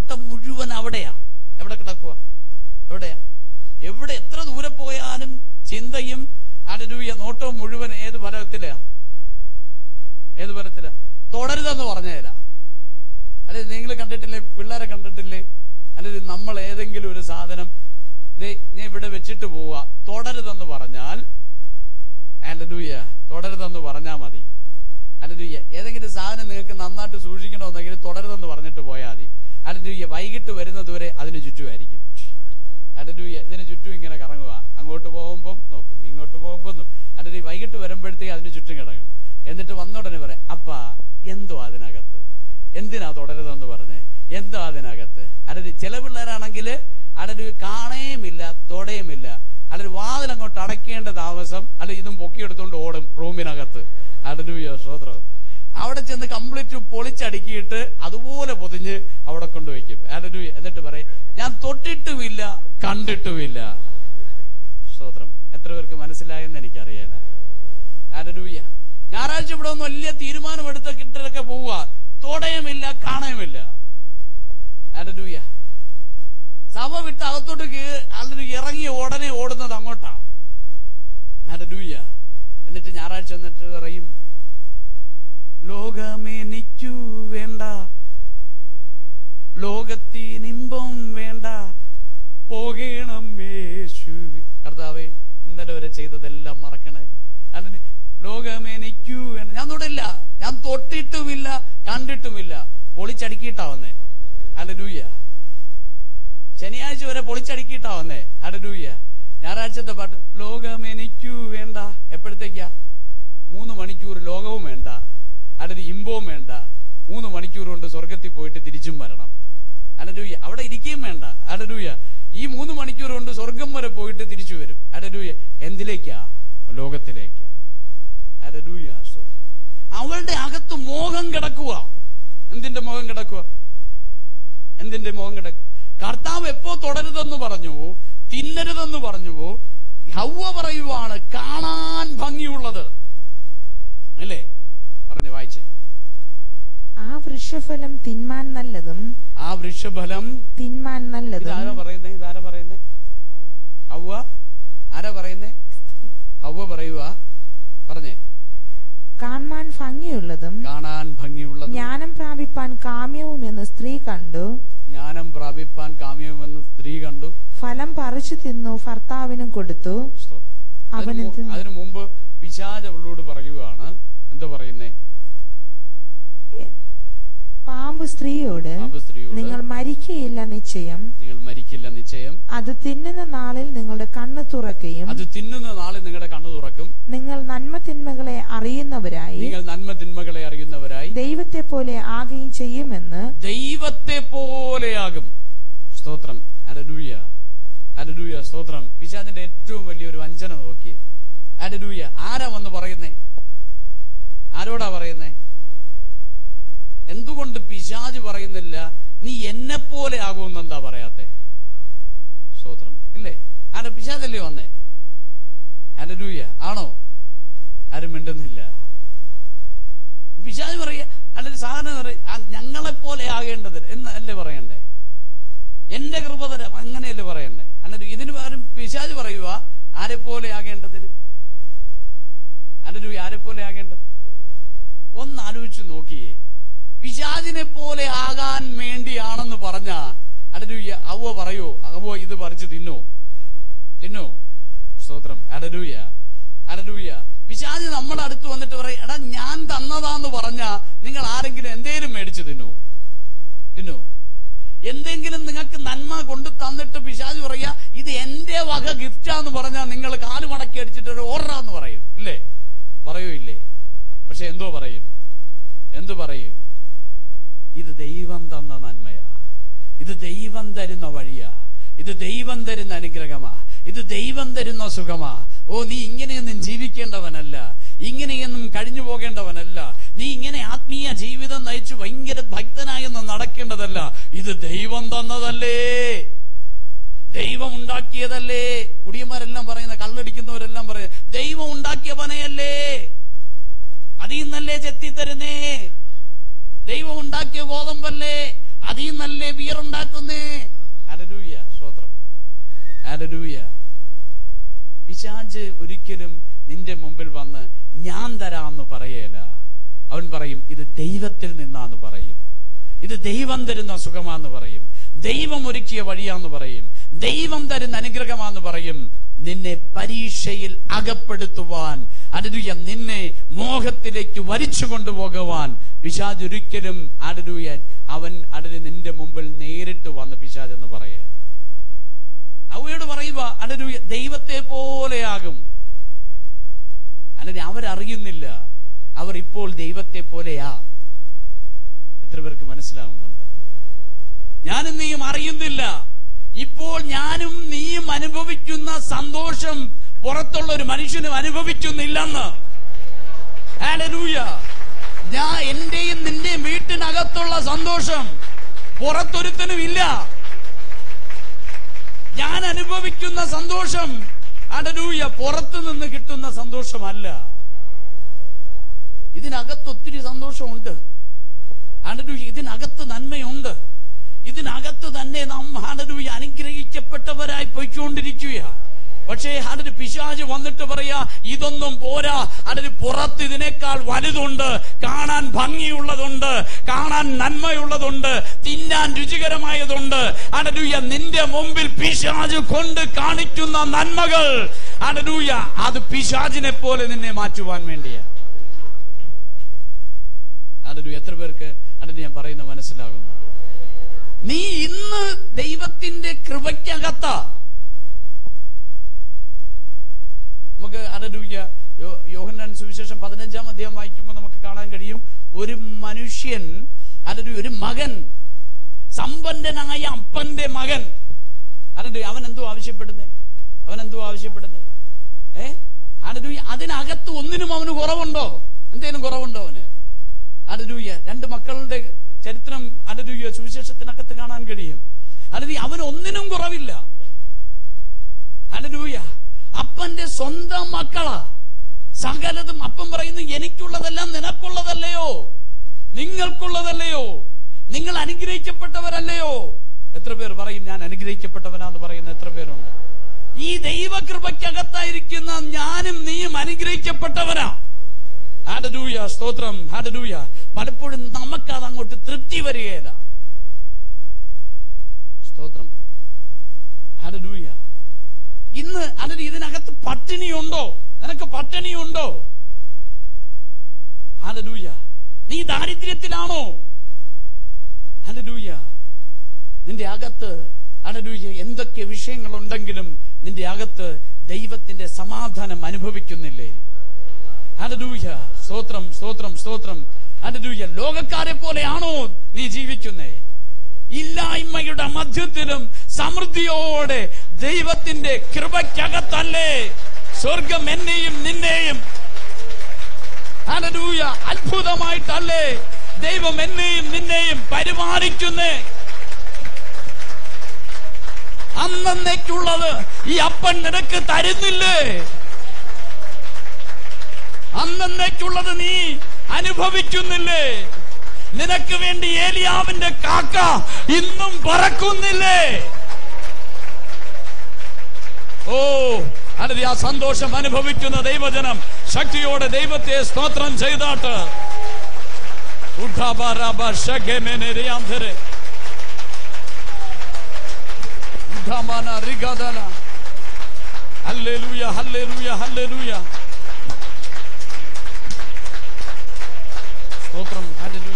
നോട്ടം മുഴുവൻ അവിടെയാ എവിടെ കിടക്കുക എവിടെയാ എവിടെ എത്ര ദൂരെ പോയാലും ചിന്തയും അലരൂയ നോട്ടവും മുഴുവൻ ഏത് ഫലത്തിലാ ഏത് ഫലത്തിലാ തുടരുതെന്ന് പറഞ്ഞതല്ല അല്ലെ നിങ്ങൾ കണ്ടിട്ടില്ലേ പിള്ളേരെ കണ്ടിട്ടില്ലേ അല്ലെങ്കിൽ നമ്മൾ ഏതെങ്കിലും ഒരു സാധനം ദേ ഞാൻ ഇവിടെ വെച്ചിട്ട് പോവുക തുടരുതെന്ന് പറഞ്ഞാൽ അലലൂയ തുടരുതെന്ന് പറഞ്ഞാൽ മതി അലലൂയ ഏതെങ്കിലും സാധനം നിങ്ങൾക്ക് നന്നായിട്ട് സൂക്ഷിക്കണമെന്നെങ്കിൽ തുടരുതെന്ന് പറഞ്ഞിട്ട് പോയാൽ മതി അലലൂയ വൈകിട്ട് വരുന്നതുവരെ അതിന് ചുറ്റുമായിരിക്കും അലലൂയ ഇതിന് ചുറ്റും ഇങ്ങനെ കറങ്ങുക അങ്ങോട്ട് പോകുമ്പം നോക്കും ഇങ്ങോട്ട് പോകുമ്പം നോക്കും അലലൂയ വൈകിട്ട് വരുമ്പോഴത്തേക്ക് അതിന് ചുറ്റും കിടക്കും എന്നിട്ട് വന്നോടനെ പറയാം അപ്പ എന്തോ അതിനകത്ത് എന്തിനാ തുടരുതെന്ന് പറഞ്ഞേ എന്തോ അതിനകത്ത് അലലു ചില പിള്ളേരാണെങ്കിൽ അലലു കാണേമില്ല തൊടയുമില്ല അലൊരു വാതിൽ അങ്ങോട്ട് അടയ്ക്കേണ്ട താമസം അല്ല ഇതും പൊക്കിയെടുത്തോണ്ട് ഓടും റൂമിനകത്ത് അലലുയോ ശ്രോത്രം അവിടെ ചെന്ന് കംപ്ലീറ്റ് പൊളിച്ചടുക്കിയിട്ട് അതുപോലെ പൊതിഞ്ഞ് അവിടെ കൊണ്ടുവയ്ക്കും അലലു എന്നിട്ട് പറയും ഞാൻ തൊട്ടിട്ടുമില്ല കണ്ടിട്ടുമില്ല സ്തോത്രം എത്ര പേർക്ക് മനസ്സിലായെന്ന് എനിക്കറിയാല അലലൂയ ഞായറാഴ്ച ഇവിടെ ഒന്ന് വലിയ തീരുമാനമെടുത്ത കിട്ടലൊക്കെ പോവുക തോടയുമില്ല കാണയുമില്ല അലലൂയ സഭ വിട്ട് അകത്തോട്ട് കേ- അല്ലെങ്കിൽ ഇറങ്ങി ഉടനെ ഓടുന്നത് അങ്ങോട്ടാ അലലൂയ എന്നിട്ട് ഞായറാഴ്ച വന്നിട്ട് പറയും ലോകമെനിക്കു വേണ്ട ലോകത്തിനിമ്പം വേണ്ട പോകണം യേശു കർത്താവേ ഇന്നലെ വരെ ചെയ്തതെല്ലാം മറക്കണേ അല്ലെങ്കിൽ ലോകമെനിക്കു വേണ്ട ഞാൻ തൊടില്ല ഞാൻ തൊട്ടിട്ടുമില്ല കണ്ടിട്ടുമില്ല പൊളിച്ചടുക്കിയിട്ടാ വന്നേ അലലൂയ ശനിയാഴ്ച വരെ പൊളിച്ചടുക്കിയിട്ടാ വന്നേ അലലൂയ ഞായറാഴ്ചത്തെ പാട്ട് ലോകം എനിക്കു വേണ്ട എപ്പോഴത്തേക്കാ മൂന്ന് മണിക്കൂർ ലോകവും വേണ്ട അല്ലെങ്കിൽ ഇമ്പവും വേണ്ട മൂന്ന് മണിക്കൂർ കൊണ്ട് സ്വർഗത്തിൽ പോയിട്ട് തിരിച്ചും വരണം അലലൂയ അവിടെ ഇരിക്കുകയും വേണ്ട അലലൂയ ഈ മൂന്ന് മണിക്കൂർ കൊണ്ട് സ്വർഗം വരെ പോയിട്ട് തിരിച്ചു വരും അലലൂയ എന്തിലേക്കാ ലോകത്തിലേക്കാ അലലൂയ സ്തോത്രം. അവളുടെ അകത്ത് മോഹം കിടക്കുക എന്തിന്റെ മോഹം കിടക്കുക എന്തിന്റെ മോഹം കിടക്കുക കർത്താവ് എപ്പോ തുടരുതെന്ന് പറഞ്ഞു തിന്നരുതെന്ന് പറഞ്ഞു ഹൗവ പറയുവാണ് കാണാൻ ഭംഗിയുള്ളത് അല്ലേ പറഞ്ഞു വായിച്ചേ ആ വൃക്ഷഫലം തിന്മാൻ നല്ലതും ആ വൃക്ഷഫലം തിന്മാൻ നല്ലതും ഇതാരാ പറയുന്നേ ഇതാരാ പറയുന്നേ ഹൗവ ആരാ പറയുന്നേ ഹൗവ പറയുക പറഞ്ഞേ കാണാൻ ഭംഗിയുള്ളതും കാണാൻ ഭംഗിയുള്ളത് ജ്ഞാനം പ്രാപിപ്പാൻ കാമ്യവും എന്ന് സ്ത്രീ കണ്ടു ജ്ഞാനം പ്രാപിപ്പാൻ കാമ്യമെന്ന് സ്ത്രീ കണ്ടു ഫലം പറിച്ചു തിന്നു ഭർത്താവിനും കൊടുത്തു സ്തോത്രം. അതിനു അവന് മു- തിന്നു. അതിനു മുമ്പ് പിശാച അവളോട് പറയുകയാണ് എന്താ പറയുന്നേ പാമ്പ് സ്ത്രീയോട് പാമ്പ് സ്ത്രീയോട് നിങ്ങൾ മരിക്കയില്ല നിശ്ചയം നിങ്ങൾ മരിക്കില്ല നിശ്ചയം അത് തിന്നുന്ന നാളിൽ നിങ്ങളുടെ കണ്ണ് തുറക്കുകയും അത് തിന്നുന്ന നാളിൽ നിങ്ങളുടെ കണ്ണു തുറക്കും നിങ്ങൾ നന്മ തിന്മകളെ അറിയുന്നവരായി നിങ്ങൾ നന്മ തിന്മകളെ അറിയുന്നവരായി ദൈവത്തെ പോലെ ആകുകയും ചെയ്യുമെന്ന് ദൈവത്തെ പോലെയാകും സ്തോത്രം അലലൂയ അലലൂയ സ്തോത്രം പിശാചിന്റെ ഏറ്റവും വലിയൊരു വഞ്ചന നോക്കി അലലൂയ ആരാ വന്ന് പറയുന്നേ ആരോടാ പറയുന്നേ എന്തുകൊണ്ട് പിശാജ് പറയുന്നില്ല നീ എന്നെ പോലെ ആകുമെന്ന് എന്താ പറയാത്തെ സ്തോത്രം ഇല്ലേ ആരാ പിശാചല്ലേ വന്നേ അലലൂയ ആണോ ആരും മിണ്ടുന്നില്ല പിശാജ് പറയ അല്ലെങ്കിൽ സാധനം പറയും ഞങ്ങളെ പോലെ ആകേണ്ടത് എന്ന് അല്ലേ പറയണ്ടേ എന്റെ കൃപ തരാം അങ്ങനെയല്ലേ പറയണ്ടേ അല്ലെങ്കിൽ ഇതിന് പകരം പിശാജ് പറയുക ആരെ പോലെ ആകേണ്ടതിന് അല്ലെങ്കിൽ ആരെ പോലെ ആകേണ്ടത് ഒന്ന് ആലോചിച്ച് നോക്കിയേ പിശാജിനെ പോലെ ആകാൻ വേണ്ടിയാണെന്ന് പറഞ്ഞ അടലൂയ അവ പറയോ അവ ഇത് പറിച്ച് തിന്നോ തിന്നോ സ്തോത്രം അടലൂയ അടലൂയ പിശാജ് നമ്മുടെ അടുത്ത് വന്നിട്ട് പറയും എടാ ഞാൻ തന്നതാന്ന് പറഞ്ഞ നിങ്ങൾ ആരെങ്കിലും എന്തേലും മേടിച്ചു തിന്നോ തിന്നോ എന്തെങ്കിലും നിങ്ങൾക്ക് നന്മ കൊണ്ട് തന്നിട്ട് പിശാജ് പറയാ ഇത് എന്റെ വക ഗിഫ്റ്റാന്ന് പറഞ്ഞാൽ നിങ്ങൾ കാല് മടക്കി അടിച്ചിട്ട് ഒരു ഓർഡറാന്ന് പറയും ഇല്ലേ പറയൂ ഇല്ലേ പക്ഷെ എന്തോ പറയും എന്തു പറയും ഇത് ദൈവം തന്ന നന്മയാ ഇത് ദൈവം തരുന്ന വഴിയാ ഇത് ദൈവം തരുന്ന അനുഗ്രഹമാ ഇത് ദൈവം തരുന്ന സുഖമാ ഓ നീ ഇങ്ങനെയൊന്നും ജീവിക്കേണ്ടവനല്ല ഇങ്ങനെയൊന്നും കഴിഞ്ഞു പോകേണ്ടവനല്ല നീ ഇങ്ങനെ ആത്മീയ ജീവിതം നയിച്ചു ഭയങ്കര ഭക്തനായൊന്നും നടക്കേണ്ടതല്ല ഇത് ദൈവം തന്നതല്ലേ ദൈവം ഉണ്ടാക്കിയതല്ലേ കുടിയന്മാരെല്ലാം പറയുന്ന കള്ളടിക്കുന്നവരെല്ലാം പറയുന്നത് ദൈവം ഉണ്ടാക്കിയവനെയല്ലേ അതിൽ നിന്നല്ലേ ചെത്തി തരുന്നേ ദൈവം ഉണ്ടാക്കിയ ഗോതമ്പല്ലേ അതിൽ നല്ല ബിയർ ഉണ്ടാക്കുന്നേ അലലൂയ സ്വോത്രം അലലൂയ പിശാജ് ഒരിക്കലും നിന്റെ മുമ്പിൽ വന്ന് ഞാൻ തരാന്ന് പറയേല അവൻ പറയും ഇത് ദൈവത്തിൽ നിന്നാന്ന് പറയും ഇത് ദൈവം തരുന്ന സുഖമാന്ന് പറയും ദൈവം ഒരുക്കിയ വഴിയാന്ന് പറയും ദൈവം തരുന്ന അനുഗ്രഹമാന്ന് പറയും നിന്നെ പരീക്ഷയിൽ അകപ്പെടുത്തുവാൻ അടരുയ നിന്നെ മോഹത്തിലേക്ക് വലിച്ചു കൊണ്ടുപോകുവാൻ പിശാജ് ഒരിക്കലും അടരുയ അവൻ അടര് നിന്റെ മുമ്പിൽ നേരിട്ട് വന്ന് പിശാജ് എന്ന് പറയേല അവയോട് പറയുക അടരുയ ദൈവത്തെ പോലെയാകും അല്ലെങ്കിൽ അവരറിയുന്നില്ല അവർ ഇപ്പോൾ ദൈവത്തെ പോലെയാ എത്ര പേർക്ക് മനസ്സിലാവുന്നുണ്ട് ഞാനും നീയും അറിയുന്നില്ല ഇപ്പോൾ ഞാനും നീയും അനുഭവിക്കുന്ന സന്തോഷം പുറത്തുള്ള ഒരു മനുഷ്യനും അനുഭവിക്കുന്നില്ലെന്ന് ഹല്ലേലൂയ ഞാൻ എന്റെയും നിന്റെയും വീട്ടിനകത്തുള്ള സന്തോഷം പുറത്തൊരുത്തനും ഇല്ല ഞാൻ അനുഭവിക്കുന്ന സന്തോഷം അടലൂയ പുറത്തു നിന്ന് കിട്ടുന്ന സന്തോഷമല്ല ഇതിനകത്ത് ഒത്തിരി സന്തോഷമുണ്ട് അടലൂയ ഇതിനകത്ത് നന്മയുണ്ട് ഇതിനകത്ത് തന്നെ നാം ഹടലൂയ അനുഗ്രഹിക്കപ്പെട്ടവരായി പോയിക്കൊണ്ടിരിക്കുക പക്ഷേ അതൊരു പിശാജ് വന്നിട്ട് പറയാ ഇതൊന്നും പോരാ അതൊരു പുറത്ത് ഇതിനേക്കാൾ വലുതുണ്ട് കാണാൻ ഭംഗിയുള്ളതുണ്ട് കാണാൻ നന്മയുള്ളതുണ്ട് തിന്നാൻ രുചികരമായതുണ്ട് അടലൂയ നിന്റെ മുമ്പിൽ പിശാജ് കൊണ്ട് കാണിക്കുന്ന നന്മകൾ അടലൂയ അത് പിശാജിനെ പോലെ നിന്നെ മാറ്റുവാൻ വേണ്ടിയാ അടലു എത്ര പേർക്ക് അടലു ഞാൻ പറയുന്ന മനസ്സിലാകുന്നു നീ ഇന്ന് ദൈവത്തിന്റെ കൃപയ്ക്കകത്താ നമുക്ക് അടലൂയ യോഹന്നാൻ സുവിശേഷം പതിനഞ്ചാം അധ്യായം വായിക്കുമ്പോൾ നമുക്ക് കാണാൻ കഴിയും ഒരു മനുഷ്യൻ അതൊരു ഒരു മകൻ സമ്പന്നനായ അപ്പന്റെ മകൻ അതെ അവൻ എന്തോ ആവശ്യപ്പെടുന്നേ അവൻ എന്തോ ആവശ്യപ്പെടുന്നേ ഏ അടലൂയ അതിനകത്ത് ഒന്നിനും അവന് കുറവുണ്ടോ എന്തേലും കുറവുണ്ടോ അവന് അടലൂയ രണ്ട് മക്കളുടെ ചരിത്രം അടലൂയ സുവിശേഷത്തിനകത്ത് കാണാൻ കഴിയും അടലൂയ അവന് ഒന്നിനും കുറവില്ല അടലൂയ അപ്പന്റെ സ്വന്തം മക്കളാ സകലതും അപ്പം പറയുന്നു എനിക്കുള്ളതെല്ലാം നിനക്കുള്ളതല്ലയോ നിങ്ങൾക്കുള്ളതല്ലയോ നിങ്ങൾ അനുഗ്രഹിക്കപ്പെട്ടവരല്ലയോ എത്ര പേർ പറയും ഞാൻ അനുഗ്രഹിക്കപ്പെട്ടവനാന്ന് പറയുന്ന എത്ര പേരുണ്ട് ഈ ദൈവകൃപയ്ക്കകത്തായിരിക്കുന്ന ഞാനും നീയും അനുഗ്രഹിക്കപ്പെട്ടവനാ ഹാഡലൂയ സ്തോത്രം ഹാഡലൂയ പലപ്പോഴും നമുക്കത് അങ്ങോട്ട് തൃപ്തി വരികയില്ല സ്തോത്രം ഹാഡലൂയ ഇന്ന് അതിന് ഇതിനകത്ത് പട്ടിണിയുണ്ടോ നിനക്ക് പട്ടിണിയുണ്ടോ ഹാലലൂയ നീ ദാരിദ്ര്യത്തിലാണോ ഹാലലൂയ നിന്റെ അകത്ത് അടലൂയ എന്തൊക്കെ വിഷയങ്ങളുണ്ടെങ്കിലും നിന്റെ അകത്ത് ദൈവത്തിന്റെ സമാധാനം അനുഭവിക്കുന്നില്ലേ ഹല്ലേലൂയ സ്തോത്രം സ്തോത്രം സ്തോത്രം ഹല്ലേലൂയ ലോകക്കാരെ പോലെയാണോ നീ ജീവിക്കുന്നേ ഇല്ലായ്മയുടെ മധ്യത്തിലും സമൃദ്ധിയോടെ ദൈവത്തിന്റെ കൃപയ്ക്കകത്തല്ലേ സ്വർഗം എന്നെയും നിന്നെയും ഹല്ലേലൂയ അത്ഭുതമായിട്ടല്ലേ ദൈവം എന്നെയും നിന്നെയും പരിപാലിക്കുന്നേ അന്നേക്കുള്ളത് ഈ അപ്പൻ നിനക്ക് തരുന്നില്ലേ അന്നേക്കുള്ളത് നീ അനുഭവിക്കുന്നില്ലേ നിനക്ക് വേണ്ടി ഏലിയാവിന്റെ കാക്ക ഇന്നും പറക്കുന്നില്ലേ ഓ അനതി ആ സന്തോഷം അനുഭവിക്കുന്ന ദൈവജനം ശക്തിയോടെ ദൈവത്തെ സ്തോത്രം ചെയ്താട്ട് ഉദ്ധാബാരാബ ശഗമെനെരിയാന്ധരെ. ഉദ്ധാമാന റിഗദന. ഹല്ലേലൂയ ഹല്ലേലൂയ ഹല്ലേലൂയ സ്തോത്രം ഹല്ലേലൂയ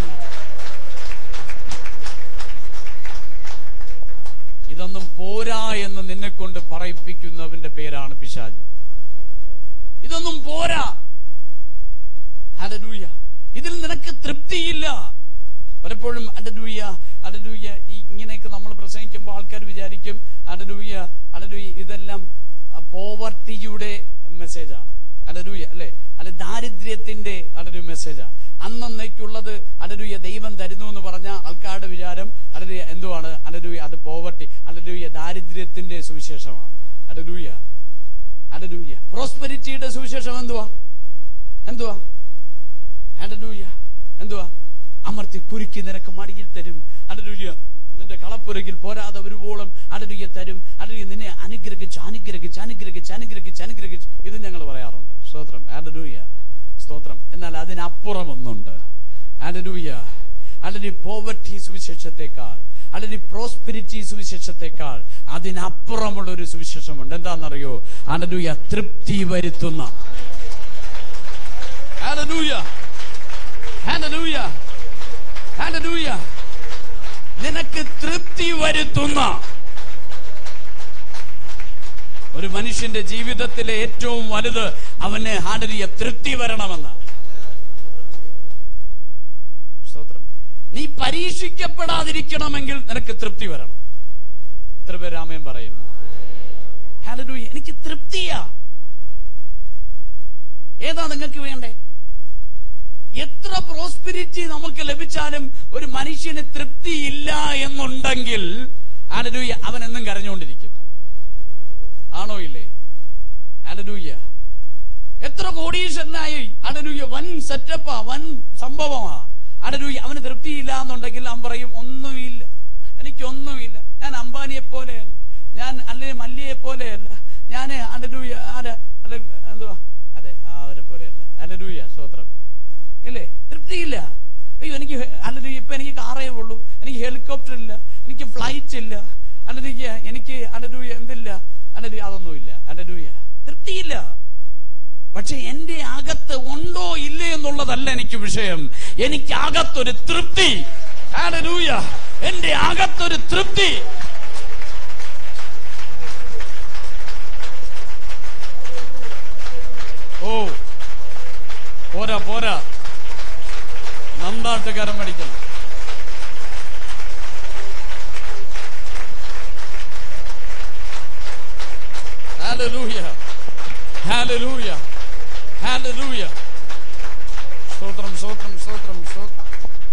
ഇതൊന്നും പോരാ എന്ന് നിന്നെ കൊണ്ട് പറയിപ്പിക്കുന്നവന്റെ പേരാണ് പിശാജ് ഇതൊന്നും പോരാ ഹല്ലേലൂയ ഇതിൽ നിനക്ക് തൃപ്തിയില്ല പലപ്പോഴും അടലൂയ അടലൂയ ഇങ്ങനെയൊക്കെ നമ്മൾ പ്രസംഗിക്കുമ്പോൾ ആൾക്കാർ വിചാരിക്കും അടലൂയ അടലൂയ ഇതെല്ലാം പോവർട്ടിയുടെ മെസ്സേജാണ് അടലൂയ അല്ലെ അത് ദാരിദ്ര്യത്തിന്റെ അടലു മെസ്സേജാണ് അന്നേക്കുള്ളത് അടലൂയ ദൈവം തരുന്നു എന്ന് പറഞ്ഞ ആൾക്കാരുടെ വിചാരം അടലൂയ എന്തുവാണ് അടലൂയ അത് പോവർട്ടി അടലൂയ ദാരിദ്ര്യത്തിന്റെ സുവിശേഷമാണ് അടലൂയ അടലൂയ പ്രോസ്പെരിറ്റിയുടെ സുവിശേഷം എന്തുവാ എന്തുവാ ഹല്ലേലൂയ എന്തുവാ അമർത്തി കുരുക്കി നിനക്ക് മടിയിൽ തരും അടരുയ നിന്റെ കളപ്പുരകിൽ പോരാതെ ഒരുവോളം അടരുയ തരും അടരുയ നിന്നെ അനുഗ്രഹിച്ച് അനുഗ്രഹിച്ച് അനുഗ്രഹിച്ച് അനുഗ്രഹിച്ച് അനുഗ്രഹിച്ച് ഇത് ഞങ്ങൾ പറയാറുണ്ട് സ്തോത്രം അടരുയ സ്തോത്രം എന്നാൽ അതിനപ്പുറം ഒന്നുണ്ട് അടരുയ അടരി പോവർട്ടി സുവിശേഷത്തെക്കാൾ അടരി പ്രോസ്പെരിറ്റി സുവിശേഷത്തെക്കാൾ അതിനപ്പുറമുള്ള ഒരു സുവിശേഷമുണ്ട് എന്താണെന്നറിയോ അടരുയ തൃപ്തി വരുത്തുന്ന Hallelujah. Hallelujah. Hallelujah. നിനക്ക് തൃപ്തി വരുത്തുന്ന ഒരു മനുഷ്യന്റെ ജീവിതത്തിലെ ഏറ്റവും വലുത് അവന് ഹാഡരിയ തൃപ്തി വരണമെന്ന് സ്തോത്രം നീ പരീക്ഷിക്കപ്പെടാതിരിക്കണമെങ്കിൽ നിനക്ക് തൃപ്തി വരണം എത്ര പേര് രാമയും പറയും ഹാലലൂയ എനിക്ക് തൃപ്തിയാ ഏതാ നിങ്ങൾക്ക് വേണ്ടേ എത്ര പ്രോസ്പിരിറ്റി നമുക്ക് ലഭിച്ചാലും ഒരു മനുഷ്യന് തൃപ്തിയില്ല എന്നുണ്ടെങ്കിൽ ആനലൂയ അവൻ എന്നും കരഞ്ഞുകൊണ്ടിരിക്കും ആണോ ഇല്ലേ ആനലൂയ എത്ര കോടീശ്വരനായി അടലൂയ വൻ സെറ്റപ്പാ വൻ സംഭവമാ അടലൂയ അവന് തൃപ്തിയില്ല എന്നുണ്ടെങ്കിൽ അവൻ പറയും ഒന്നുമില്ല എനിക്കൊന്നുമില്ല ഞാൻ അംബാനിയെ പോലെയല്ല ഞാൻ അല്ലെങ്കിൽ മല്ലിയെ പോലെയല്ല ഞാൻ അടലൂയ ആരാ അല്ലെ എന്തുവാ അതെ ആ അവരെ പോലെയല്ല അലലൂയ സ്തോത്രം ഇല്ലേ തൃപ്തിയില്ല അയ്യോ എനിക്ക് അല്ലെങ്കിൽ ഇപ്പൊ എനിക്ക് കാറേ ഉള്ളൂ എനിക്ക് ഹെലികോപ്റ്റർ ഇല്ല എനിക്ക് ഫ്ലൈറ്റ് ഇല്ല അല്ലെങ്കിൽ എനിക്ക് അലലൂയ എന്തില്ല അലലൂയ അതൊന്നുമില്ല അലലൂയ തൃപ്തിയില്ല പക്ഷെ എന്റെ അകത്ത് ഉണ്ടോ ഇല്ലേ എന്നുള്ളതല്ല എനിക്ക് വിഷയം എനിക്ക് അകത്തൊരു തൃപ്തി ഹല്ലേലൂയ എന്റെ അകത്തൊരു തൃപ്തി ഓ പോരാ പോരാ നന്നായിട്ട് കരം മേടിക്കണം Hallelujah. Hallelujah. Hallelujah. സ്തോത്രം സ്തോത്രം സ്തോത്രം സ്തോത്രം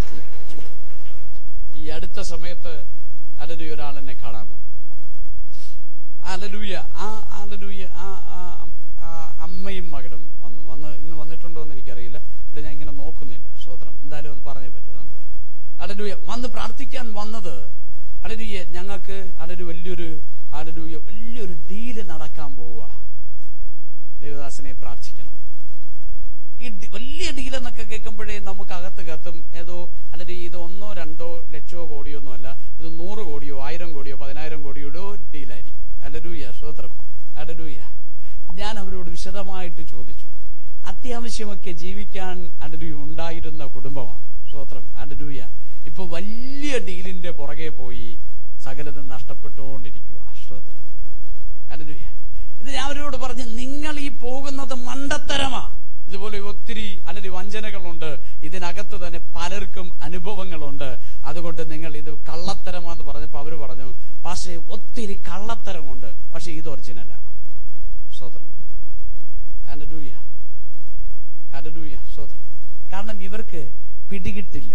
ഈ അടുത്ത സമയത്ത് അലലൂയ ഒരാൾ എന്നെ കാണാൻ വന്നു അലലൂയ ആ അലലൂയ ആ ആ- ആ അമ്മയും മകളും വന്നു വന്ന് ഇന്ന് വന്നിട്ടുണ്ടോ എന്ന് എനിക്കറിയില്ല ഇവിടെ ഞാൻ ഇങ്ങനെ നോക്കുന്നില്ല സ്തോത്രം എന്തായാലും അത് പറഞ്ഞേ പറ്റൂ അതുകൊണ്ട് പറയാം. അലലൂയ വന്ന് പ്രാർത്ഥിക്കാൻ വന്നത് അലലൂയ ഞങ്ങൾക്ക് അലലു വലിയൊരു അലലൂയ വലിയൊരു ഡീല് നടക്കാൻ പോവുക ദേവദാസനെ പ്രാർത്ഥിക്കണം ഈ ഡി- വലിയ ഡീൽ എന്നൊക്കെ കേൾക്കുമ്പോഴേ നമുക്ക് അകത്ത് കത്തും ഏതോ അല്ലെങ്കിൽ ഇത് ഒന്നോ രണ്ടോ ലക്ഷോ കോടിയോ ഒന്നും അല്ല ഇത് നൂറ് കോടിയോ ആയിരം കോടിയോ പതിനായിരം കോടിയോ ഡീലായിരിക്കും അലലൂയ സ്തോത്രം അലലൂയ ഞാൻ അവരോട് വിശദമായിട്ട് ചോദിച്ചു അത്യാവശ്യമൊക്കെ ജീവിക്കാൻ അലലൂയ ഉണ്ടായിരുന്ന കുടുംബമാണ് സ്തോത്രം അലലൂയ ഇപ്പൊ വലിയ ഡീലിന്റെ പുറകെ പോയി സകലതും നഷ്ടപ്പെട്ടുകൊണ്ടിരിക്കുക സ്തോത്രം ഹല്ലേലൂയ. ഇത് ഞാൻ അവരോട് പറഞ്ഞു നിങ്ങൾ ഈ പോകുന്നത് മണ്ടത്തരമാ ഇതുപോലെ ഒത്തിരി അല്ലെങ്കിൽ വഞ്ചനകളുണ്ട് ഇതിനകത്ത് തന്നെ പലർക്കും അനുഭവങ്ങളുണ്ട് അതുകൊണ്ട് നിങ്ങൾ ഇത് കള്ളത്തരമാന്ന് പറഞ്ഞപ്പോ അവര് പറഞ്ഞു പക്ഷേ ഒത്തിരി കള്ളത്തരമുണ്ട് പക്ഷെ ഇത് ഒറിജിനല്ല സ്തോത്രം ഹല്ലേലൂയ ഹല്ലേലൂയ സ്തോത്രം കാരണം ഇവർക്ക് പിടികിട്ടില്ല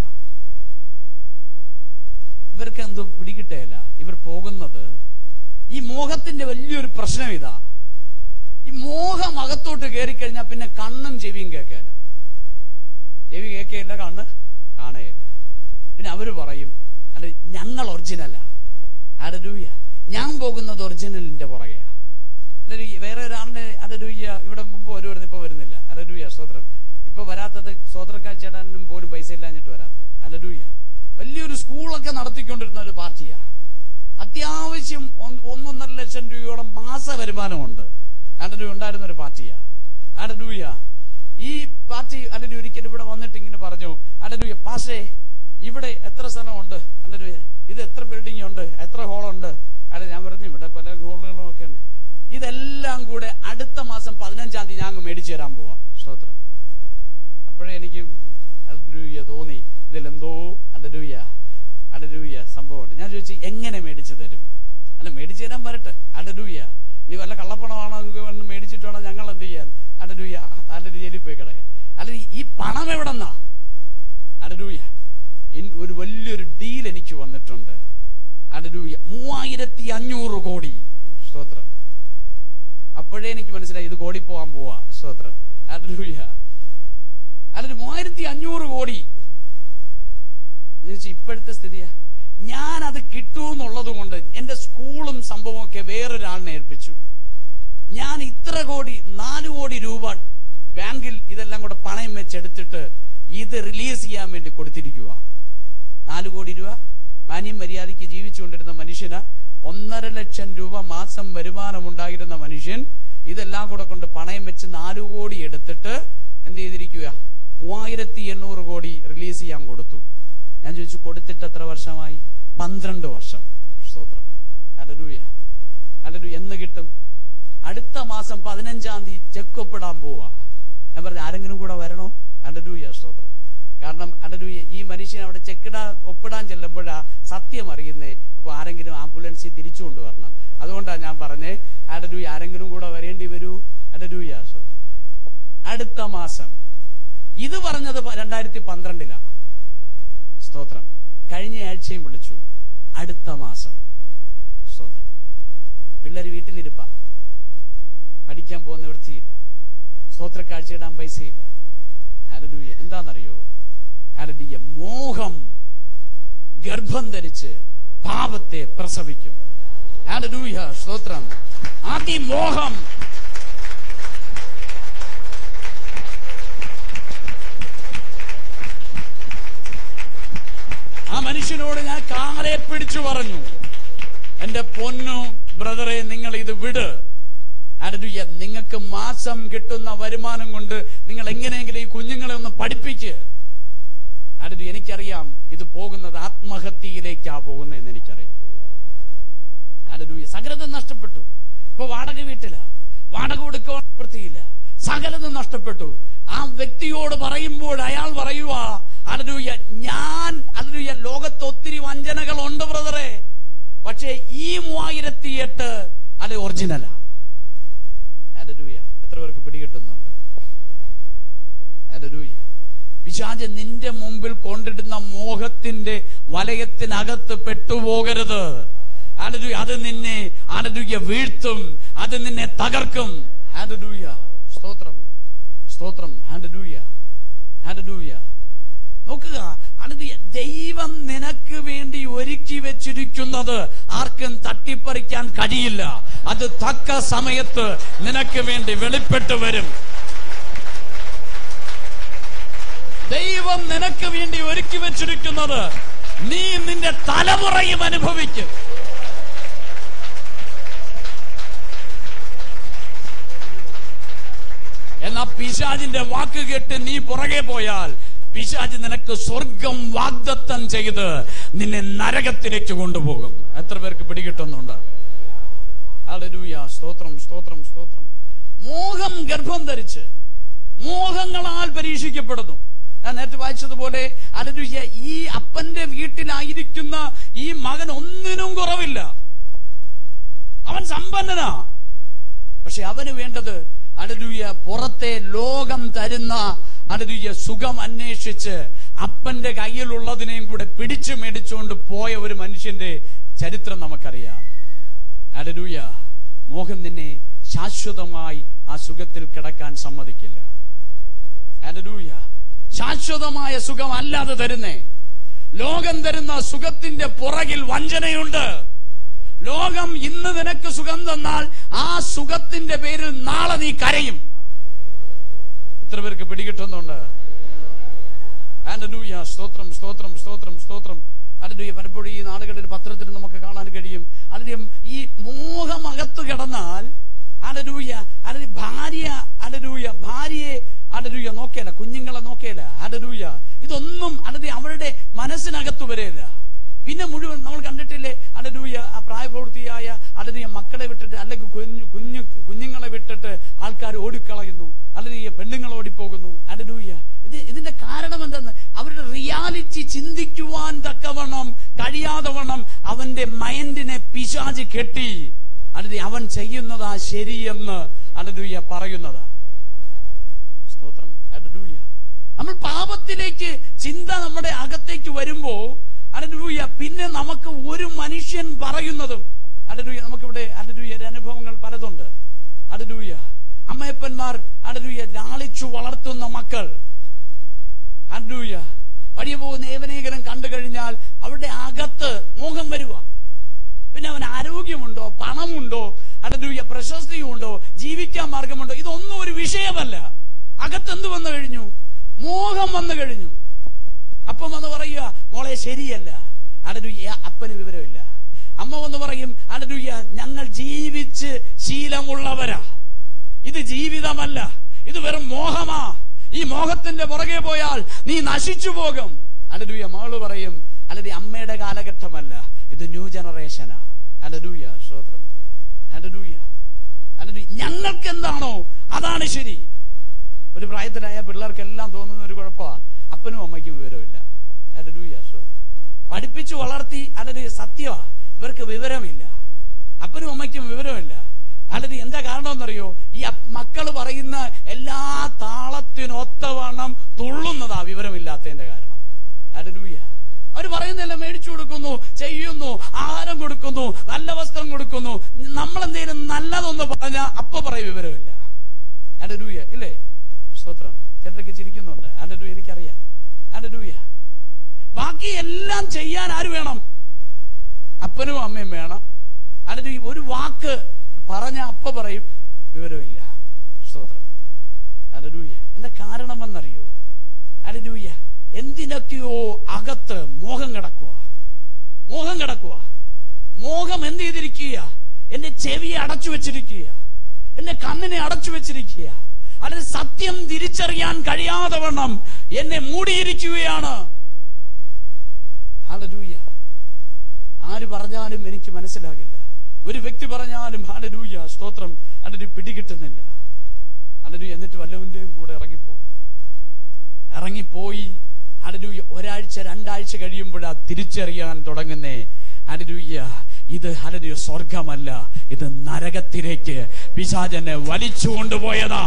ഇവർക്ക് എന്തോ പിടികിട്ടേല ഇവർ പോകുന്നത് ഈ മോഹത്തിന്റെ വലിയൊരു പ്രശ്നം ഇതാ ഈ മോഹം അകത്തോട്ട് കയറിക്കഴിഞ്ഞാൽ പിന്നെ കണ്ണും ചെവിയും കേൾക്കയില്ല ചെവി കേൾക്കയില്ല കണ്ണ് കാണയില്ല പിന്നെ അവര് പറയും അല്ല ഞങ്ങൾ ഒറിജിനലാ അടരൂയ ഞാൻ പോകുന്നത് ഒറിജിനലിന്റെ പുറകെയാ അല്ലെങ്കിൽ വേറെ ഒരാളുടെ അടരൂയ ഇവിടെ മുമ്പ് വരുമായിരുന്നു ഇപ്പൊ വരുന്നില്ല അലരൂയ സ്തോത്രം ഇപ്പൊ വരാത്തത് സ്വതന്ത്രക്കാർ ചേട്ടാനും പോലും പൈസ ഇല്ലാഞ്ഞിട്ട് വരാത്ത അലരൂയ വലിയൊരു സ്കൂളൊക്കെ നടത്തിക്കൊണ്ടിരുന്ന ഒരു പാർട്ടിയാ അത്യാവശ്യം ഒന്ന് ഒന്നൊന്നര ലക്ഷം രൂപയോളം മാസ വരുമാനമുണ്ട് ആണ്ടലൂയ ഉണ്ടായിരുന്ന ഒരു പാർട്ടിയാ ആണ്ടലൂയ ഈ പാർട്ടി അല്ലെങ്കിൽ ഒരിക്കലും ഇവിടെ വന്നിട്ട് ഇങ്ങനെ പറഞ്ഞു ആണ്ടലൂയ പാസേ ഇവിടെ എത്ര സ്ഥലമുണ്ട് ആണ്ടലൂയ ഇത് എത്ര ബിൽഡിംഗ് ഉണ്ട് എത്ര ഹോളുണ്ട് അല്ല ഞാൻ പറഞ്ഞു ഇവിടെ പല ഹോളുകളും ഒക്കെ ഉണ്ട് ഇതെല്ലാം കൂടെ അടുത്ത മാസം പതിനഞ്ചാം തീയതി ഞാൻ അങ്ങ് മേടിച്ചു തരാൻ പോവാ സ്തോത്രം അപ്പോഴേ എനിക്ക് അലലൂയ തോന്നി ഇതിലെന്തോ അലലൂയ അലലൂയ സംഭവമുണ്ട് ഞാൻ ചോദിച്ചു എങ്ങനെ മേടിച്ചു തരും അല്ല മേടിച്ചു തരാൻ വരട്ടെ അലലൂയ ഇനി വല്ല കള്ളപ്പണമാണോ എന്ന് മേടിച്ചിട്ടാണോ ഞങ്ങൾ എന്ത് ചെയ്യാൻ അലലൂയ അലലു ജയിലിൽ പോയി കിടക്കാൻ അല്ല ഈ പണം എവിടെന്നാ അലലൂയ ഇൻ- ഒരു വലിയൊരു ഡീൽ എനിക്ക് വന്നിട്ടുണ്ട് അലലൂയ മൂവായിരത്തി അഞ്ഞൂറ് കോടി സ്തോത്രം അപ്പോഴേ എനിക്ക് മനസ്സിലായി ഇത് കോടി പോവാൻ പോവാ സ്തോത്രം അലലൂയ അല്ലൊരു മൂവായിരത്തി അഞ്ഞൂറ് കോടി എന്നുവെച്ചാൽ ഇപ്പോഴത്തെ സ്ഥിതിയാ ഞാൻ അത് കിട്ടൂന്നുള്ളത് കൊണ്ട് എന്റെ സ്കൂളും സംഭവമൊക്കെ വേറൊരാളിനെ ഏൽപ്പിച്ചു ഞാൻ ഇത്ര കോടി നാല് കോടി രൂപ ബാങ്കിൽ ഇതെല്ലാം കൂടെ പണയം വെച്ചെടുത്തിട്ട് ഇത് റിലീസ് ചെയ്യാൻ വേണ്ടി കൊടുത്തിരിക്കുക നാല് കോടി രൂപ മാന്യം മര്യാദയ്ക്ക് ജീവിച്ചുകൊണ്ടിരുന്ന മനുഷ്യന് ഒന്നര ലക്ഷം രൂപ മാസം വരുമാനമുണ്ടായിരുന്ന മനുഷ്യൻ ഇതെല്ലാം കൂടെ കൊണ്ട് പണയം വെച്ച് നാലു കോടി എടുത്തിട്ട് എന്ത് ചെയ്തിരിക്കുക മൂവായിരത്തി എണ്ണൂറ് കോടി റിലീസ് ചെയ്യാൻ കൊടുത്തു ഞാൻ ചോദിച്ചു കൊടുത്തിട്ട് എത്ര വർഷമായി പന്ത്രണ്ട് വർഷം സ്തോത്രം അലലൂയ അലലു എന്ന് കിട്ടും അടുത്ത മാസം പതിനഞ്ചാം തീയതി ചെക്ക് ഒപ്പിടാൻ പോവാ ഞാൻ പറഞ്ഞു ആരെങ്കിലും കൂടെ വരണോ അലലൂയ സ്തോത്രം കാരണം അലലൂയ ഈ മനുഷ്യൻ അവിടെ ചെക്കിടാൻ ഒപ്പിടാൻ ചെല്ലുമ്പോഴാ സത്യം അറിയുന്നേ അപ്പൊ ആരെങ്കിലും ആംബുലൻസിൽ തിരിച്ചു കൊണ്ടുവരണം അതുകൊണ്ടാണ് ഞാൻ പറഞ്ഞേ അലലൂയ ആരെങ്കിലും കൂടെ വരേണ്ടി വരൂ അലലൂയ സ്തോത്രം അടുത്ത മാസം ഇത് പറഞ്ഞത് രണ്ടായിരത്തി പന്ത്രണ്ടിലാ സ്തോത്രം കഴിഞ്ഞ ആഴ്ചയും വിളിച്ചു അടുത്ത മാസം സ്തോത്രം പിള്ളേര് വീട്ടിലിരിപ്പ പഠിക്കാൻ പോകുന്ന വൃത്തിയില്ല സ്തോത്ര കാഴ്ചയിടാൻ പൈസയില്ല ഹരലൂയ എന്താണെന്നറിയോ ഹരലൂയ മോഹം ഗർഭം ധരിച്ച് പാപത്തെ പ്രസവിക്കും ഹരലൂയ സ്തോത്രം അതിമോഹം ആ മനുഷ്യനോട് ഞാൻ കാലെ പിടിച്ചു പറഞ്ഞു എന്റെ പൊന്നു ബ്രദറെ നിങ്ങൾ ഇത് വിട് അടുയ നിങ്ങൾക്ക് മാസം കിട്ടുന്ന വരുമാനം കൊണ്ട് നിങ്ങൾ എങ്ങനെയെങ്കിലും ഈ കുഞ്ഞുങ്ങളെ ഒന്ന് പഠിപ്പിക്ക് അടുത്തു എനിക്കറിയാം ഇത് പോകുന്നത് ആത്മഹത്യയിലേക്കാ പോകുന്നതെന്ന് എനിക്കറിയാം അടുയ സകലതും നഷ്ടപ്പെട്ടു ഇപ്പൊ വാടക വീട്ടില വാടക കൊടുക്കാൻ വൃത്തിയില്ല സകലതും നഷ്ടപ്പെട്ടു ആ വ്യക്തിയോട് പറയുമ്പോൾ അയാൾ പറയുവാ അലലൂയ ഞാൻ അലലൂയ ലോകത്ത് ഒത്തിരി വഞ്ചനകളുണ്ട് ബ്രദറെ പക്ഷേ ഈ മൂവായിരത്തി എട്ട് അല്ലെ ഒറിജിനലാ അലലൂയ എത്ര പേർക്ക് പിടികിട്ടുന്നുണ്ട് അലലൂയ പിശാജ് നിന്റെ മുമ്പിൽ കൊണ്ടിടുന്ന മോഹത്തിന്റെ വലയത്തിനകത്ത് പെട്ടുപോകരുത് അലലൂയ അത് നിന്നെ അലലൂയ വീഴ്ത്തും അത് നിന്നെ തകർക്കും അലലൂയ സ്തോത്രം സ്തോത്രം ഹല്ലേലൂയ ഹല്ലേലൂയ നോക്കുക അനത് ദൈവം നിനക്ക് വേണ്ടി ഒരുക്കി വെച്ചിരിക്കുന്നത് ആർക്കും തട്ടിപ്പറിക്കാൻ കഴിയില്ല അത് തക്ക സമയത്ത് നിനക്ക് വേണ്ടി വെളിപ്പെട്ടു വരും ദൈവം നിനക്ക് വേണ്ടി ഒരുക്കി വെച്ചിരിക്കുന്നത് നീ നിന്റെ തലമുറയും അനുഭവിക്കും എന്നാ പിശാജിന്റെ വാക്ക് കേട്ട് നീ പുറകെ പോയാൽ പിശാജ് നിനക്ക് സ്വർഗം വാഗ്ദത്തം ചെയ്ത് നിന്നെ നരകത്തിലേക്ക് കൊണ്ടുപോകും എത്ര പേർക്ക് പിടികിട്ടുന്നുണ്ട് ഹല്ലേലൂയ സ്തോത്രം സ്തോത്രം സ്തോത്രം മോഹം ഗർഭം ധരിച്ച് മോഹങ്ങളാൽ പരീക്ഷിക്കപ്പെടുന്നു ഞാൻ നേരത്തെ വായിച്ചതുപോലെ ഹല്ലേലൂയ ഈ അപ്പന്റെ വീട്ടിലായിരിക്കുന്ന ഈ മകൻ ഒന്നിനും കുറവില്ല അവൻ സമ്പന്നനാ പക്ഷെ അവന് വേണ്ടത് അടരുയ പുറത്തെ ലോകം തരുന്ന അടരുയ സുഖം അന്വേഷിച്ച് അപ്പന്റെ കയ്യിലുള്ളതിനെയും കൂടെ പിടിച്ചു മേടിച്ചുകൊണ്ട് പോയ ഒരു മനുഷ്യന്റെ ചരിത്രം നമുക്കറിയാം അടരുയ മോഹം നിന്നെ ശാശ്വതമായി ആ സുഖത്തിൽ കിടക്കാൻ സമ്മതിക്കില്ല അടരുയ ശാശ്വതമായ സുഖം അല്ലാതെ തരുന്നേ ലോകം തരുന്ന സുഖത്തിന്റെ പുറകിൽ വഞ്ചനയുണ്ട് ലോകം ഇന്ന് നിനക്ക് സുഖം തന്നാൽ ആ സുഖത്തിന്റെ പേരിൽ നാളെ നീ കരയും എത്ര പേർക്ക് പിടികിട്ടുന്നുണ്ട് ആൻഡലൂയ സ്തോത്രം സ്തോത്രം സ്തോത്രം സ്തോത്രം അല്ലൂയ പലപ്പോഴും ഈ നാടുകളിൽ പത്രത്തിൽ നമുക്ക് കാണാൻ കഴിയും അല്ലെങ്കിൽ ഈ മോഹമകത്ത് കിടന്നാൽ അലലൂയ അല്ലെങ്കിൽ ഭാര്യ അലലൂയ ഭാര്യയെ അലലൂയ നോക്കേല കുഞ്ഞുങ്ങളെ നോക്കേല അലലൂയ ഇതൊന്നും അല്ലെങ്കിൽ അവരുടെ മനസ്സിനകത്ത് വരെയില്ല പിന്നെ മുഴുവൻ നമ്മൾ കണ്ടിട്ടില്ലേ അലലൂയ ആ പ്രായപൂർത്തിയായ അലലൂയ മക്കളെ വിട്ടിട്ട് അല്ലെങ്കിൽ കുഞ്ഞു കുഞ്ഞു കുഞ്ഞുങ്ങളെ വിട്ടിട്ട് ആൾക്കാർ ഓടിക്കളയുന്നു അല്ലെങ്കിൽ പെണ്ണുങ്ങൾ ഓടിപ്പോകുന്നു അലലൂയ ഇത് ഇതിന്റെ കാരണം എന്തെന്ന് അവരുടെ റിയാലിറ്റി ചിന്തിക്കുവാൻ തക്കവണ്ണം കഴിയാതെ വണ്ണം അവന്റെ മൈൻഡിനെ പിശാജ് കെട്ടി അല്ലെങ്കിൽ അവൻ ചെയ്യുന്നതാ ശരിയെന്ന് അലലൂയ പറയുന്നതാ സ്തോത്രം അലലൂയ നമ്മൾ പാപത്തിലേക്ക് ചിന്ത നമ്മുടെ അകത്തേക്ക് വരുമ്പോ അലലൂയ പിന്നെ നമുക്ക് ഒരു മനുഷ്യൻ പറയുന്നതും അലലൂയ നമുക്കിവിടെ അലലൂയ അനുഭവങ്ങൾ പലതുണ്ട് അലലൂയ അമ്മയപ്പന്മാർ അലലൂയ ലാളിച്ചു വളർത്തുന്ന മക്കൾ അലലൂയ വഴിയെ പോകുന്ന ഏവനേകരം കണ്ടു കഴിഞ്ഞാൽ അവരുടെ അകത്ത് മോഹം വരുക പിന്നെ അവൻ ആരോഗ്യമുണ്ടോ പണമുണ്ടോ അടൂയ പ്രശസ്തിയുണ്ടോ ജീവിക്കാൻ മാർഗമുണ്ടോ ഇതൊന്നും ഒരു വിഷയമല്ല അകത്ത് എന്ത് വന്നു കഴിഞ്ഞു മോഹം വന്നു കഴിഞ്ഞു അപ്പം വന്ന് പറയുക മോളെ ശരിയല്ല അടൂയ അപ്പന് വിവരമില്ല അമ്മ വന്ന് പറയും അടൂയ ഞങ്ങൾ ജീവിച്ച് ശീലമുള്ളവരാ ഇത് ജീവിതമല്ല ഇത് വെറും മോഹമാ ഈ മോഹത്തിന്റെ പുറകെ പോയാൽ നീ നശിച്ചു പോകും അലലൂയ മകള് പറയും അല്ലത് അമ്മയുടെ കാലഘട്ടമല്ല ഇത് ന്യൂ ജനറേഷനാ അലലൂയ സ്തോത്രം അലലൂയ അലലൂയ ഞങ്ങൾക്ക് എന്താണോ അതാണ് ശരി ഒരു പ്രായത്തിലായ പിള്ളേർക്കെല്ലാം തോന്നുന്ന ഒരു കുഴപ്പമാണ് അപ്പനും അമ്മയ്ക്കും വിവരമില്ല അലലൂയ സ്തോത്രം പഠിപ്പിച്ചു വളർത്തി അലലൂയ സത്യമാ ഇവർക്ക് വിവരമില്ല അപ്പനും അമ്മയ്ക്കും വിവരമില്ല അല്ലാതെ എന്താ കാരണമെന്നറിയോ ഈ അപ്- മക്കള് പറയുന്ന എല്ലാ താളത്തിനൊത്തവണ്ണം തുള്ളുന്നതാ വിവരമില്ലാത്തതിന്റെ കാരണം അലലൂയ അവർ പറയുന്നതെല്ലാം മേടിച്ചു കൊടുക്കുന്നു ചെയ്യുന്നു ആഹാരം കൊടുക്കുന്നു നല്ല വസ്ത്രം കൊടുക്കുന്നു നമ്മളെന്തേലും നല്ലതൊന്ന് പറഞ്ഞാൽ അപ്പൊ പറയും വിവരമില്ല അലലൂയ ഇല്ലേ സ്തോത്രം ചിലരൊക്കെ ചിരിക്കുന്നുണ്ട് അലലൂയ എനിക്കറിയാം അലലൂയ ബാക്കി എല്ലാം ചെയ്യാൻ ആര് വേണം അപ്പനും അമ്മയും വേണം അതിന് ഈ ഒരു വാക്ക് പറഞ്ഞ അപ്പ പറയും വിവരമില്ല സ്തോത്രം അലലൂയ എന്താ കാരണമെന്നറിയോ അലലൂയ എന്തിനൊക്കെയോ അകത്ത് മോഹം കിടക്കുക മോഹം കിടക്കുക മോഹം എന്ത് ചെയ്തിരിക്കുക എന്റെ ചെവിയെ അടച്ചു വെച്ചിരിക്കുക എന്റെ കണ്ണിനെ അടച്ചു വെച്ചിരിക്കുക അതിന് സത്യം തിരിച്ചറിയാൻ കഴിയാതെ വണ്ണം എന്നെ മൂടിയിരിക്കുകയാണ് ഹല്ലേലൂയ ആര് പറഞ്ഞാലും എനിക്ക് മനസ്സിലാകില്ല ഒരു വ്യക്തി പറഞ്ഞാലും ഹാലലൂയ സ്തോത്രം അതിന് പിടികിട്ടുന്നില്ല ഹല്ലേലൂയ എന്നിട്ട് വല്ലവന്റെയും കൂടെ ഇറങ്ങിപ്പോകും ഇറങ്ങിപ്പോയി ഹല്ലേലൂയ ഒരാഴ്ച രണ്ടാഴ്ച കഴിയുമ്പോഴാ തിരിച്ചറിയാൻ തുടങ്ങുന്നേ ഹല്ലേലൂയ ഇത് ഹല്ലേലൂയ സ്വർഗമല്ല ഇത് നരകത്തിലേക്ക് പിശാചനെ വലിച്ചു കൊണ്ടുപോയതാ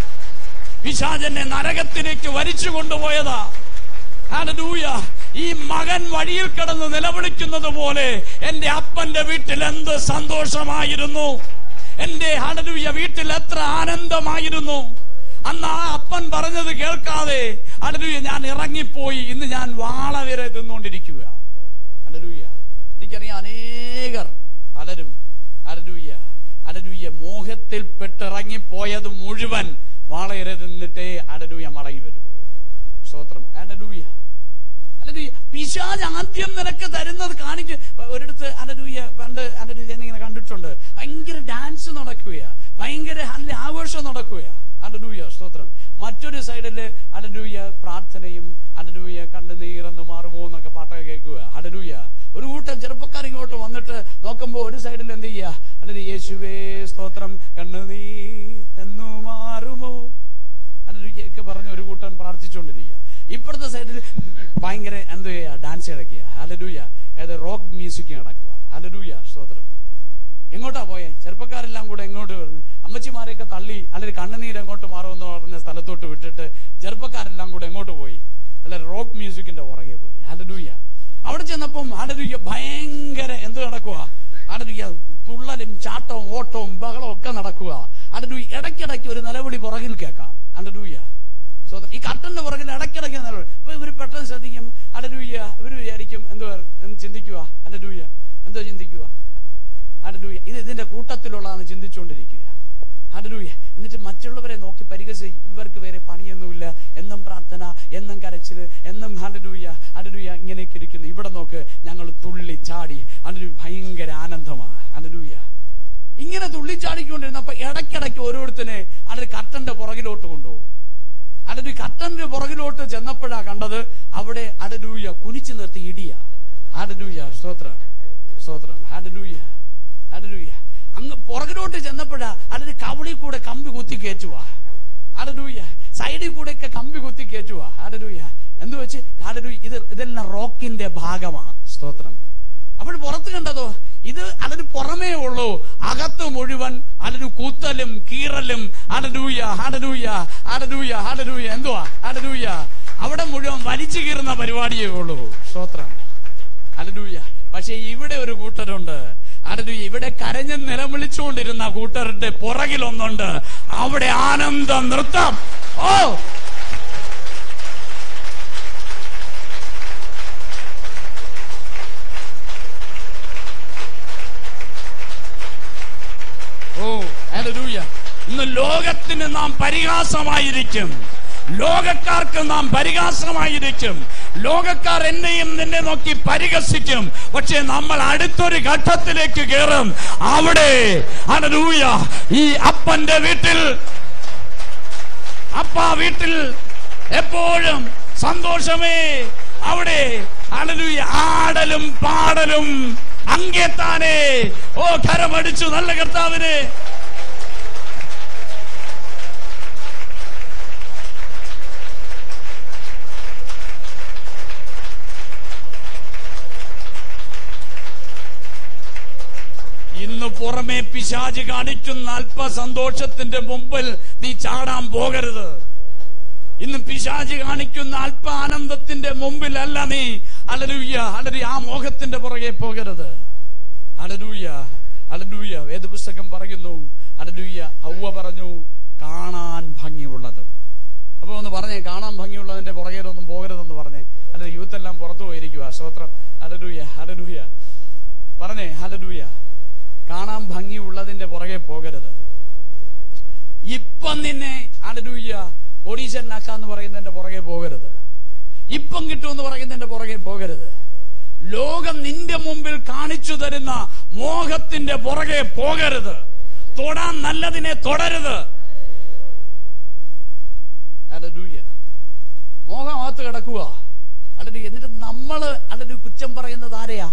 പിശാചനെ നരകത്തിലേക്ക് വലിച്ചു കൊണ്ടുപോയതാ ഹല്ലേലൂയ ഈ മകൻ വഴിയിൽ കിടന്ന് നിലവിളിക്കുന്നത് പോലെ എന്റെ അപ്പന്റെ വീട്ടിൽ എന്ത് സന്തോഷമായിരുന്നു എന്റെ ഹല്ലേലൂയ വീട്ടിൽ എത്ര ആനന്ദമായിരുന്നു അന്ന് ആ അപ്പൻ പറഞ്ഞത് കേൾക്കാതെ ഹല്ലേലൂയ ഞാൻ ഇറങ്ങിപ്പോയി ഇന്ന് ഞാൻ വാള വരെ തിന്നുകൊണ്ടിരിക്കുക ഹല്ലേലൂയ എനിക്കറിയാം അനേകർ പലരും ഹല്ലേലൂയ ഹല്ലേലൂയ മോഹത്തിൽപ്പെട്ടിറങ്ങിപ്പോയത് മുഴുവൻ വാളയരെ തിന്നിട്ടേ ഹല്ലേലൂയ മടങ്ങി വരും സ്തോത്രം ഹല്ലേലൂയ ഹല്ലേലൂയ പിശാജ് ആദ്യം നിനക്ക് തരുന്നത് കാണിച്ച് ഒരിടത്ത് അലലൂയ പണ്ട് അലലൂയ ഇങ്ങനെ കണ്ടിട്ടുണ്ട് ഭയങ്കര ഡാൻസ് നടക്കുകയാ ഭയങ്കര അല്ല ആഘോഷം നടക്കുകയാ അലലൂയ സ്തോത്രം മറ്റൊരു സൈഡില് അലലൂയ പ്രാർത്ഥനയും അലലൂയ കണ്ണുനീറന്ന് മാറുമോ എന്നൊക്കെ പാട്ടൊക്കെ കേൾക്കുക അലലൂയ ഒരു കൂട്ടം ചെറുപ്പക്കാർ ഇങ്ങോട്ട് വന്നിട്ട് നോക്കുമ്പോ ഒരു സൈഡിൽ എന്ത് ചെയ്യാ അല്ലെങ്കിൽ യേശുവേ സ്തോത്രം കണ്ണുനീർ എന്നു മാറുമോ ഒക്കെ പറഞ്ഞ് ഒരു കൂട്ടം പ്രാർത്ഥിച്ചുകൊണ്ടിരിക്കുക ഇപ്പുറത്തെ സൈഡിൽ ഭയങ്കര എന്ത് ചെയ്യാ ഡാൻസ് കിടക്കുക ഹലലൂയ ഏത് റോക്ക് മ്യൂസിക് നടക്കുക ഹലലൂയ സ്തോത്രം എങ്ങോട്ടാ പോയെ ചെറുപ്പക്കാരെല്ലാം കൂടെ എങ്ങോട്ട് വരുന്നു അമ്മച്ചിമാരെയൊക്കെ തള്ളി അല്ലെങ്കിൽ കണ്ണുനീര് എങ്ങോട്ട് മാറുമെന്ന് പറഞ്ഞ സ്ഥലത്തോട്ട് വിട്ടിട്ട് ചെറുപ്പക്കാരെല്ലാം കൂടെ എങ്ങോട്ട് പോയി അല്ല റോക്ക് മ്യൂസിക്കിന്റെ പുറകെ പോയി ഹലലൂയ അവിടെ ചെന്നപ്പം ഹലലൂയ ഭയങ്കര എന്ത് നടക്കുക ഹലലൂയ തുള്ളലും ചാട്ടവും ഓട്ടവും ബഹളവും ഒക്കെ നടക്കുക ഹലലൂയ ഇടയ്ക്കിടയ്ക്ക് ഒരു നിലവിളി പുറകിൽ കേൾക്കാം ഹലലൂയ സോ ഈ കട്ടന്റെ പുറകിൽ ഇടയ്ക്കിടയ്ക്ക് നിലവിളി അപ്പൊ ഇവർ പെട്ടെന്ന് ശ്രദ്ധിക്കും ഹലലൂയ ഇവർ വിചാരിക്കും എന്തുവാ എന്ന് ചിന്തിക്കുക ഹലലൂയ എന്തോ ചിന്തിക്കുക ഹലലൂയ ഇത് ഇതിന്റെ കൂട്ടത്തിലുള്ളതെന്ന് ചിന്തിച്ചുകൊണ്ടിരിക്കുക ഹലലൂയ എന്നിട്ട് മറ്റുള്ളവരെ നോക്കി പരിഹസിച്ച് ഇവർക്ക് വേറെ പണിയൊന്നുമില്ല എന്നും പ്രാർത്ഥന എന്നും കരച്ചില് എന്നും ഹലലൂയ ഹലലൂയ ഇങ്ങനെയൊക്കെ ഇരിക്കുന്നു ഇവിടെ നോക്ക് ഞങ്ങൾ തുള്ളി ചാടി ഹലലൂയ ഭയങ്കര ആനന്ദമാണ് ഹലലൂയ ഇങ്ങനെ തുള്ളിച്ചാടിക്കൊണ്ടിരുന്നപ്പോ ഇടയ്ക്കിടയ്ക്ക് ഓരോരുത്തനെ അതിന് കട്ടന്റെ പുറകിലോട്ട് കൊണ്ടുപോകും അതിന് കട്ടന്റെ പുറകിലോട്ട് ചെന്നപ്പോഴാ കണ്ടത് അവിടെ അടലൂയ കുനിച്ചു നിർത്തി ഇടിയ ഹാലലൂയ സ്തോത്രം സ്തോത്രം ഹാലലൂയ ഹാലലൂയ അങ്ങ് പുറകിലോട്ട് ചെന്നപ്പോഴാ അതിന് കവളി കൂടെ കമ്പി കുത്തി കയറ്റുവാ ഹാലലൂയ സൈഡിൽ കൂടെ ഒക്കെ കമ്പി കുത്തി കയറ്റുവാ ഹാലലൂയ എന്ത് വെച്ച് ഹാലലൂയ ഇത് ഇതെല്ലാം റോക്കിന്റെ ഭാഗമാണ് സ്തോത്രം അപ്പോൾ പുറത്ത് കണ്ടതോ ഇത് അതിന് പുറമേ ഉള്ളൂ അകത്ത് മുഴുവൻ അതിന് കൂത്തലും കീറലും അടലൂയ ഹടലൂയ അടലൂയ ഹടലൂയ എന്തുവാ അടലൂയ അവിടെ മുഴുവൻ വലിച്ചു കീറുന്ന പരിപാടിയേ ഉള്ളൂ സ്തോത്രം അലലൂയ പക്ഷെ ഇവിടെ ഒരു കൂട്ടരുണ്ട് അലലൂയ ഇവിടെ കരഞ്ഞ് നിലവിളിച്ചുകൊണ്ടിരുന്ന കൂട്ടരുടെ പുറകിൽ ഒന്നുണ്ട് അവിടെ ആനന്ദ നൃത്തം ഓ ഹല്ലേലൂയ ഇന്ന് ലോകത്തിന് നാം പരിഹാസമായിരിക്കും ലോകക്കാർക്ക് നാം പരിഹാസമായിരിക്കും ലോകക്കാർ എന്നെയും നിന്നെ നോക്കി പരിഹസിക്കും പക്ഷെ നമ്മൾ അടുത്തൊരു ഘട്ടത്തിലേക്ക് കയറും അവിടെ ഹല്ലേലൂയ ഈ അപ്പന്റെ വീട്ടിൽ അപ്പ വീട്ടിൽ എപ്പോഴും സന്തോഷമേ അവിടെ ഹല്ലേലൂയ ആടലും പാടലും അങ്ങെത്താനേ ഓ കരമടിച്ചു നല്ല കർത്താവിനെ ഇന്ന് പുറമെ പിശാജ് കാണിക്കുന്ന അല്പ സന്തോഷത്തിന്റെ മുമ്പിൽ നീ ചാടാൻ പോകരുത് ഇന്ന് പിശാജ് കാണിക്കുന്ന അല്പ ആനന്ദത്തിന്റെ മുമ്പിലല്ല നീ അലലൂയ അലരി ആ മോഹത്തിന്റെ പുറകെ പോകരുത് അലലൂയ അലലൂയ വേദപുസ്തകം പറയുന്നു അലലൂയ ഹൗവ പറഞ്ഞു കാണാൻ ഭംഗിയുള്ളത് അപ്പൊ ഒന്ന് പറഞ്ഞേ കാണാൻ ഭംഗിയുള്ളതിന്റെ പുറകേലൊന്നും പോകരുതെന്ന് പറഞ്ഞേ അല്ല യൂത്ത് എല്ലാം പുറത്തു പോയിരിക്കുക സ്തോത്രം അലലൂയ അലലൂയ പറഞ്ഞേ ഹലലൂയ കാണാൻ ഭംഗിയുള്ളതിന്റെ പുറകെ പോകരുത് ഇപ്പം നിന്നെ അലലൂയ ഒഡീഷനാക്കാന്ന് പറയുന്നതിന്റെ പുറകെ പോകരുത് ഇപ്പം കിട്ടുമെന്ന് പറയുന്നതിന്റെ പുറകെ പോകരുത് ലോകം നിന്റെ മുമ്പിൽ കാണിച്ചു തരുന്ന മോഹത്തിന്റെ പുറകെ പോകരുത് തൊടാൻ നല്ലതിനെ തുടരുത് അലലൂയ മോഹമകത്ത് കിടക്കുക അല്ലടി എന്നിട്ട് നമ്മള് അല്ലടി കുറ്റം പറയുന്നത് ആരെയാ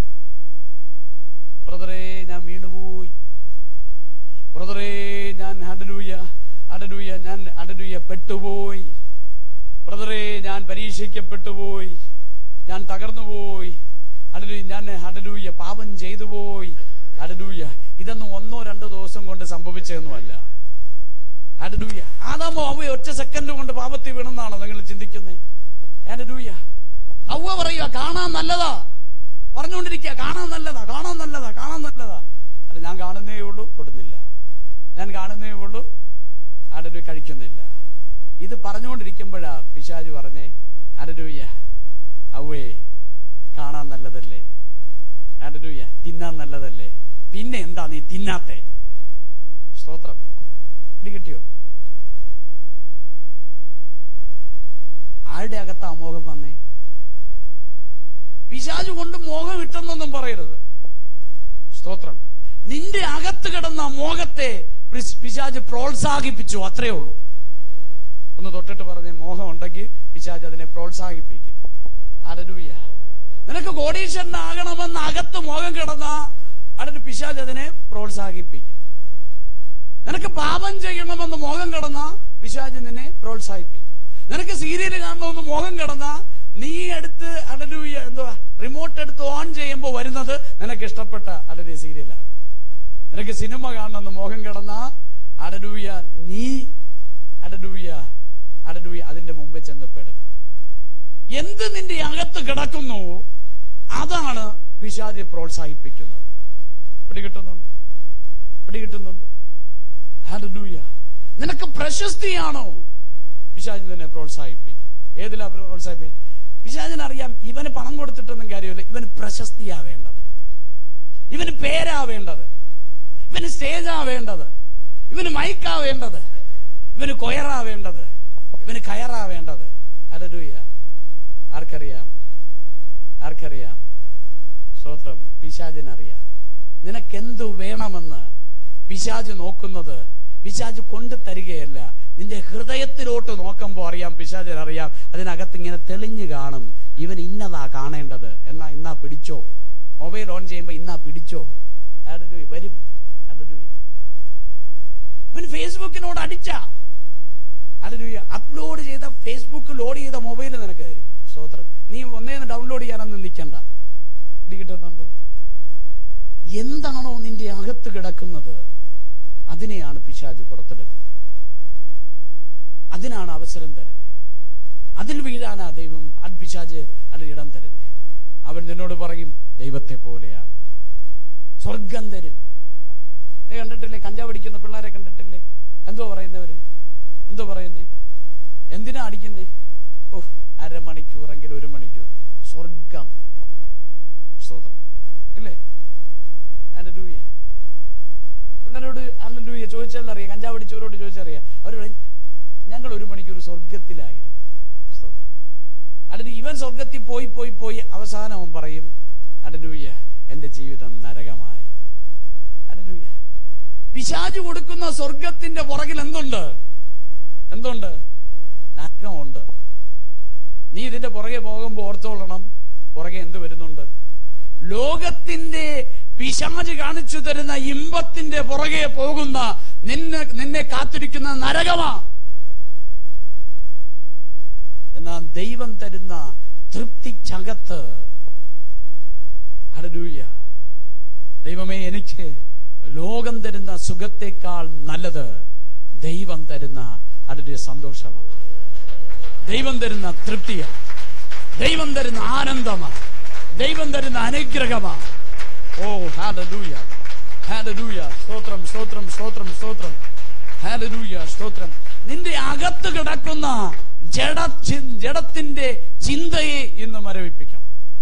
ബ്രദറേ ഞാൻ വീണുപോയി ബ്രദറേ ഞാൻ ഹഡലൂയ ഹഡലൂയ ഞാൻ ഹഡലൂയ പെട്ടുപോയി ബ്രദറേ ഞാൻ പരീക്ഷിക്കപ്പെട്ടുപോയി ഞാൻ തകർന്നുപോയി ഹഡലൂയ ഞാൻ ഹഡലൂയ പാപം ചെയ്തു പോയി ഹഡലൂയ ഇതൊന്നും ഒന്നോ രണ്ടോ ദിവസം കൊണ്ട് സംഭവിച്ചതൊന്നുമല്ല ഹഡലൂയ ആദാമോ അവ ഒറ്റ സെക്കൻഡ് കൊണ്ട് പാപത്തിൽ വീണെന്നാണോ നിങ്ങൾ ചിന്തിക്കുന്നേ ഹഡലൂയ അവ പറയുക കാണാൻ നല്ലതാ പറഞ്ഞുകൊണ്ടിരിക്കുക കാണാൻ നല്ലതാ കാണാൻ നല്ലതാ കാണാൻ നല്ലതാ അത് ഞാൻ കാണുന്നേ ഉള്ളൂ തൊടുന്നില്ല ഞാൻ കാണുന്നേ ഉള്ളൂ ആടരു കഴിക്കുന്നില്ല ഇത് പറഞ്ഞുകൊണ്ടിരിക്കുമ്പോഴാ പിശാജ് പറഞ്ഞേ അടരൂയ അവേ കാണാൻ നല്ലതല്ലേ അടരൂയ തിന്നാൻ നല്ലതല്ലേ പിന്നെ എന്താ നീ തിന്നാത്തെ സ്തോത്രം പിടികിട്ടിയോ ആരുടെ അകത്താ മോഹം വന്നേ പിശാജ് കൊണ്ട് മോഹം ഇട്ടെന്നൊന്നും പറയരുത് സ്തോത്രം നിന്റെ അകത്ത് കിടന്ന മോഹത്തെ പിശ്- പിശാജ് പ്രോത്സാഹിപ്പിച്ചു അത്രേ ഉള്ളൂ ഒന്ന് തൊട്ടിട്ട് പറഞ്ഞ മോഹം ഉണ്ടെങ്കിൽ പിശാജ് അതിനെ പ്രോത്സാഹിപ്പിക്കും അലലൂയ നിനക്ക് കോടീശ്വരനാകണമെന്ന് അകത്ത് മോഹം കിടന്ന അതിന് പിശാജ് അതിനെ പ്രോത്സാഹിപ്പിക്കും നിനക്ക് പാപം ചെയ്യണമെന്ന് മോഹം കിടന്ന പിശാജ് നിന്നെ പ്രോത്സാഹിപ്പിക്കും നിനക്ക് സീരിയൽ കാണണമെന്ന് മോഹം കിടന്ന നീ എടുത്ത് അലലൂയ എന്തുവാ റിമോട്ട് എടുത്ത് ഓൺ ചെയ്യുമ്പോൾ വരുന്നത് നിനക്ക് ഇഷ്ടപ്പെട്ട അലലൂയ സീരിയലാകും നിനക്ക് സിനിമ കാണണമെന്ന് മോഹം കിടന്ന അലലൂയ നീ അലലൂയ അലലൂയ അതിന്റെ മുമ്പേ ചെന്ന് പെടും എന്ത് നിന്റെ അകത്ത് കിടക്കുന്നു അതാണ് പിശാജ് പ്രോത്സാഹിപ്പിക്കുന്നത് പിടികിട്ടുന്നുണ്ട് പിടികിട്ടുന്നുണ്ട് ഹല്ലേലൂയ നിനക്ക് പ്രശസ്തിയാണോ പിശാജ് നിന്നെ പ്രോത്സാഹിപ്പിക്കും ഏതിലാ പ്രോത്സാഹിപ്പിക്കും പിശാചിന് അറിയാം ഇവന് പണം കൊടുത്തിട്ടൊന്നും കാര്യമില്ല ഇവന് പ്രശസ്തിയാ വേണ്ടത് ഇവന് പേരാ വേണ്ടത് ഇവന് സ്റ്റേജാ വേണ്ടത് ഇവന് മൈക്കാ വേണ്ടത് ഇവന് കൊയറാ വേണ്ടത് ഇവന് കയറാ വേണ്ടത് ഹല്ലേലൂയ ആർക്കറിയാം ആർക്കറിയാം സ്തോത്രം പിശാചിനറിയാം നിനക്കെന്തു വേണമെന്ന് പിശാജ് നോക്കുന്നത് പിശാജ് കൊണ്ടു തരികയല്ല നിന്റെ ഹൃദയത്തിലോട്ട് നോക്കുമ്പോ അറിയാം പിശാചിന് അറിയാം അതിനകത്ത് ഇങ്ങനെ തെളിഞ്ഞു കാണും ഇവൻ ഇന്നതാ കാണേണ്ടത് എന്നാ ഇന്നാ പിടിച്ചോ മൊബൈൽ ഓൺ ചെയ്യുമ്പോ ഇന്നാ പിടിച്ചോ ഹല്ലേലൂയ വരും ഹല്ലേലൂയ ഇവൻ ഫേസ്ബുക്കിനോട് അടിച്ച ഹല്ലേലൂയ അപ്ലോഡ് ചെയ്ത ഫേസ്ബുക്ക് ലോഡ് ചെയ്ത മൊബൈൽ നിനക്ക് തരും സ്തോത്രം നീ ഒന്നേന്ന് ഡൗൺലോഡ് ചെയ്യാനൊന്നും നിൽക്കണ്ട ഇത് കിട്ടുന്നുണ്ടോ എന്താണോ നിന്റെ അകത്ത് കിടക്കുന്നത് അതിനെയാണ് പിശാജ് പുറത്തെടുക്കുന്നത് അതിനാണ് അവസരം തരുന്നത് അതിൽ വീഴാനാ ദൈവം അത് പിശാജ് അത് ഇടം തരുന്നത് അവൻ നിന്നോട് പറയും ദൈവത്തെ പോലെയാകും സ്വർഗം തരും നീ കണ്ടിട്ടില്ലേ കഞ്ചാവ് അടിക്കുന്ന പിള്ളേരെ കണ്ടിട്ടില്ലേ എന്തോ പറയുന്നവര് എന്തോ പറയുന്നേ എന്തിനാ അടിക്കുന്നേ ഓ അരമണിക്കൂറെങ്കിൽ ഒരു മണിക്കൂർ സ്വർഗം സ്തോത്രം ഇല്ലേ ഹല്ലേലൂയ കള്ളനോട് അല്ലൂയ ചോദിച്ചാൽ അറിയാം കഞ്ചാവ് അടിച്ചവരോട് ചോദിച്ചറിയാം അവർ പറയും ഞങ്ങൾ ഒരു മണിക്കൂർ സ്വർഗത്തിലായിരുന്നു സ്തോത്രം അല്ലെങ്കിൽ ഇവൻ സ്വർഗത്തിൽ പോയി പോയി പോയി അവസാനം അവൻ പറയും അടലൂയ എന്റെ ജീവിതം നരകമായി അടലൂയ പിശാജ് കൊടുക്കുന്ന സ്വർഗത്തിന്റെ പുറകിൽ എന്തുണ്ട് എന്തുണ്ട് നരകമുണ്ട് നീ ഇതിന്റെ പുറകെ പോകുമ്പോ ഓർത്തോളണം പുറകെ എന്ത് വരുന്നുണ്ട് ലോകത്തിന്റെ പിശാജ് കാണിച്ചു തരുന്ന ഇമ്പത്തിന്റെ പുറകെ പോകുന്ന നിന്നെ നിന്നെ കാത്തിരിക്കുന്ന നരകമാ എന്നാൽ ദൈവം തരുന്ന തൃപ്തിക്കകത്ത് ഹല്ലേലൂയ ദൈവമേ എനിക്ക് ലോകം തരുന്ന സുഖത്തേക്കാൾ നല്ലത് ദൈവം തരുന്ന അതിന്റെ സന്തോഷമാണ് ദൈവം തരുന്ന തൃപ്തിയാണ് ദൈവം തരുന്ന ആനന്ദമാണ് ദൈവം തരുന്ന അനുഗ്രഹമാണ് ഓ ഹാലലൂയ ഹാലലൂയ സ്തോത്രം സ്തോത്രം സ്തോത്രം സ്തോത്രം ഹാലലൂയ സ്തോത്രം നിന്റെ അകത്ത് കിടക്കുന്ന ജഡ ചി- ജഡത്തിന്റെ ചിന്തയെ ഇന്ന് മരവിപ്പിക്കണം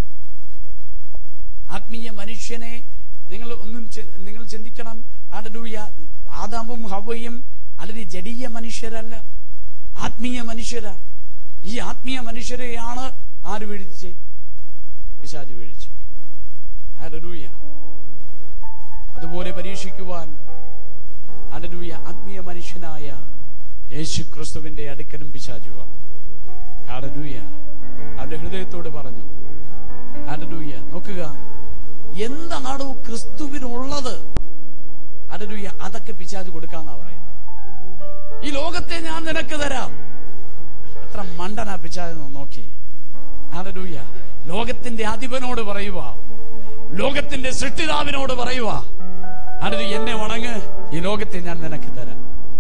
ആത്മീയ മനുഷ്യനെ നിങ്ങൾ ഒന്നും ചി- നിങ്ങൾ ചിന്തിക്കണം ആടലൂയ ആദാമും ഹവയും അല്ലെങ്കിൽ ജഡീയ മനുഷ്യരല്ല ആത്മീയ മനുഷ്യരാ ഈ ആത്മീയ മനുഷ്യരെയാണ് ആര് വീഴിച്ച് പിശാജ് വീഴിച്ചു ഹല്ലേലൂയ അതുപോലെ പരീക്ഷിക്കുവാൻ ഹല്ലേലൂയ ആത്മീയ മനുഷ്യനായ യേശു ക്രിസ്തുവിന്റെ അടുക്കലും പിശാജു വന്നു ഹല്ലേലൂയ അവന്റെ ഹൃദയത്തോട് പറഞ്ഞു ഹല്ലേലൂയ നോക്കുക എന്താണോ ക്രിസ്തുവിനുള്ളത് ഹല്ലേലൂയ അതൊക്കെ പിശാജ് കൊടുക്കാന്നാ പറയുന്നത് ഈ ലോകത്തെ ഞാൻ നിനക്ക് തരാം എത്ര മണ്ടനാ പിശാചെന്ന് നോക്കി ഹല്ലേലൂയ ലോകത്തിന്റെ അധിപനോട് പറയുക ലോകത്തിന്റെ സൃഷ്ടിതാവിനോട് പറയുക ഹല്ലേലൂയ എന്നെ വണങ്ങ് ഈ ലോകത്തെ ഞാൻ നിനക്ക് തരാം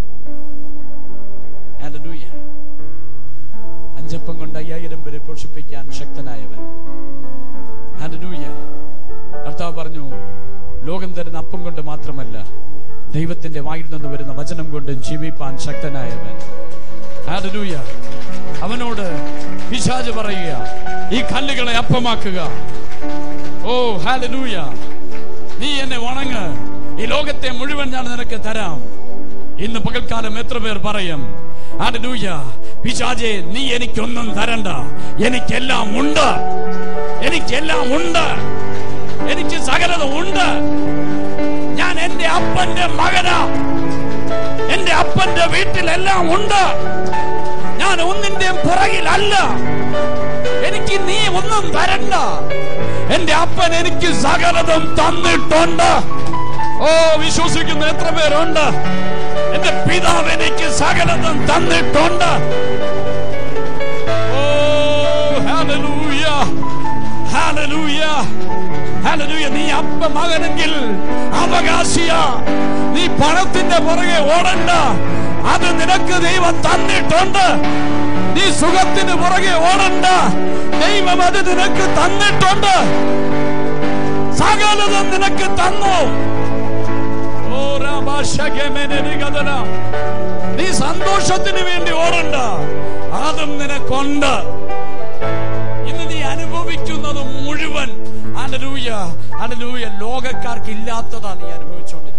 ഹല്ലേലൂയ അഞ്ചപ്പം കൊണ്ട് അയ്യായിരം പേരെ പോഷിപ്പിക്കാൻ ശക്തനായവൻ ഹല്ലേലൂയ കർത്താവ് പറഞ്ഞു ലോകം തരുന്ന അപ്പം കൊണ്ട് മാത്രമല്ല ദൈവത്തിന്റെ വായിൽ നിന്ന് വരുന്ന വചനം കൊണ്ട് ജീവിപ്പാൻ ശക്തനായവൻ ഹല്ലേലൂയ അവനോട് പിശാജ് പറയുക ഈ കല്ലുകളെ അപ്പമാക്കുക ഓ ഹാലലൂയ നീ എന്നെ വണങ്ങ് ഈ ലോകത്തെ മുഴുവൻ ഞാൻ നിനക്ക് തരാം ഇന്ന് പകൽക്കാലം എത്ര പേർ പറയും ഹാലലൂയ പിശാജെ നീ എനിക്കൊന്നും തരണ്ട എനിക്കെല്ലാം ഉണ്ട് എനിക്കെല്ലാം ഉണ്ട് എനിക്ക് സകലത ഉണ്ട് ഞാൻ എന്റെ അപ്പന്റെ മകനാ എന്റെ അപ്പന്റെ വീട്ടിലെല്ലാം ഉണ്ട് ഞാൻ ഒന്നിന്റെയും പുറകിലല്ല എനിക്ക് നീ ഒന്നും തരണ്ട എന്റെ അപ്പൻ എനിക്ക് സകലതും തന്നിട്ടുണ്ട് ഓ വിശ്വസിക്കുന്ന എത്ര പേരുണ്ട് എന്റെ പിതാവ് എനിക്ക് സകലതും തന്നിട്ടുണ്ട് ഓ ഹല്ലേലൂയ ഹല്ലേലൂയ ഹല്ലേലൂയ നീ അപ്പ മകനെങ്കിൽ അവകാശിയ നീ പണത്തിന്റെ പുറകെ ഓടണ്ട അത് നിനക്ക് ദൈവം തന്നിട്ടുണ്ട് നീ സുഖത്തിന് പുറകെ ഓടണ്ട ദൈവം അത് നിനക്ക് തന്നിട്ടുണ്ട് സകലതും നിനക്ക് തന്നു ഓ രാമാശകമെനരികതന. നീ സന്തോഷത്തിന് വേണ്ടി ഓടണ്ട അതും നിനക്കുണ്ട് ഇന്ന് നീ അനുഭവിക്കുന്നത് മുഴുവൻ അലലൂയ അലലൂയ ലോകക്കാർക്ക് ഇല്ലാത്തതാണ് നീ അനുഭവിച്ചുകൊണ്ടിരിക്കുന്നത്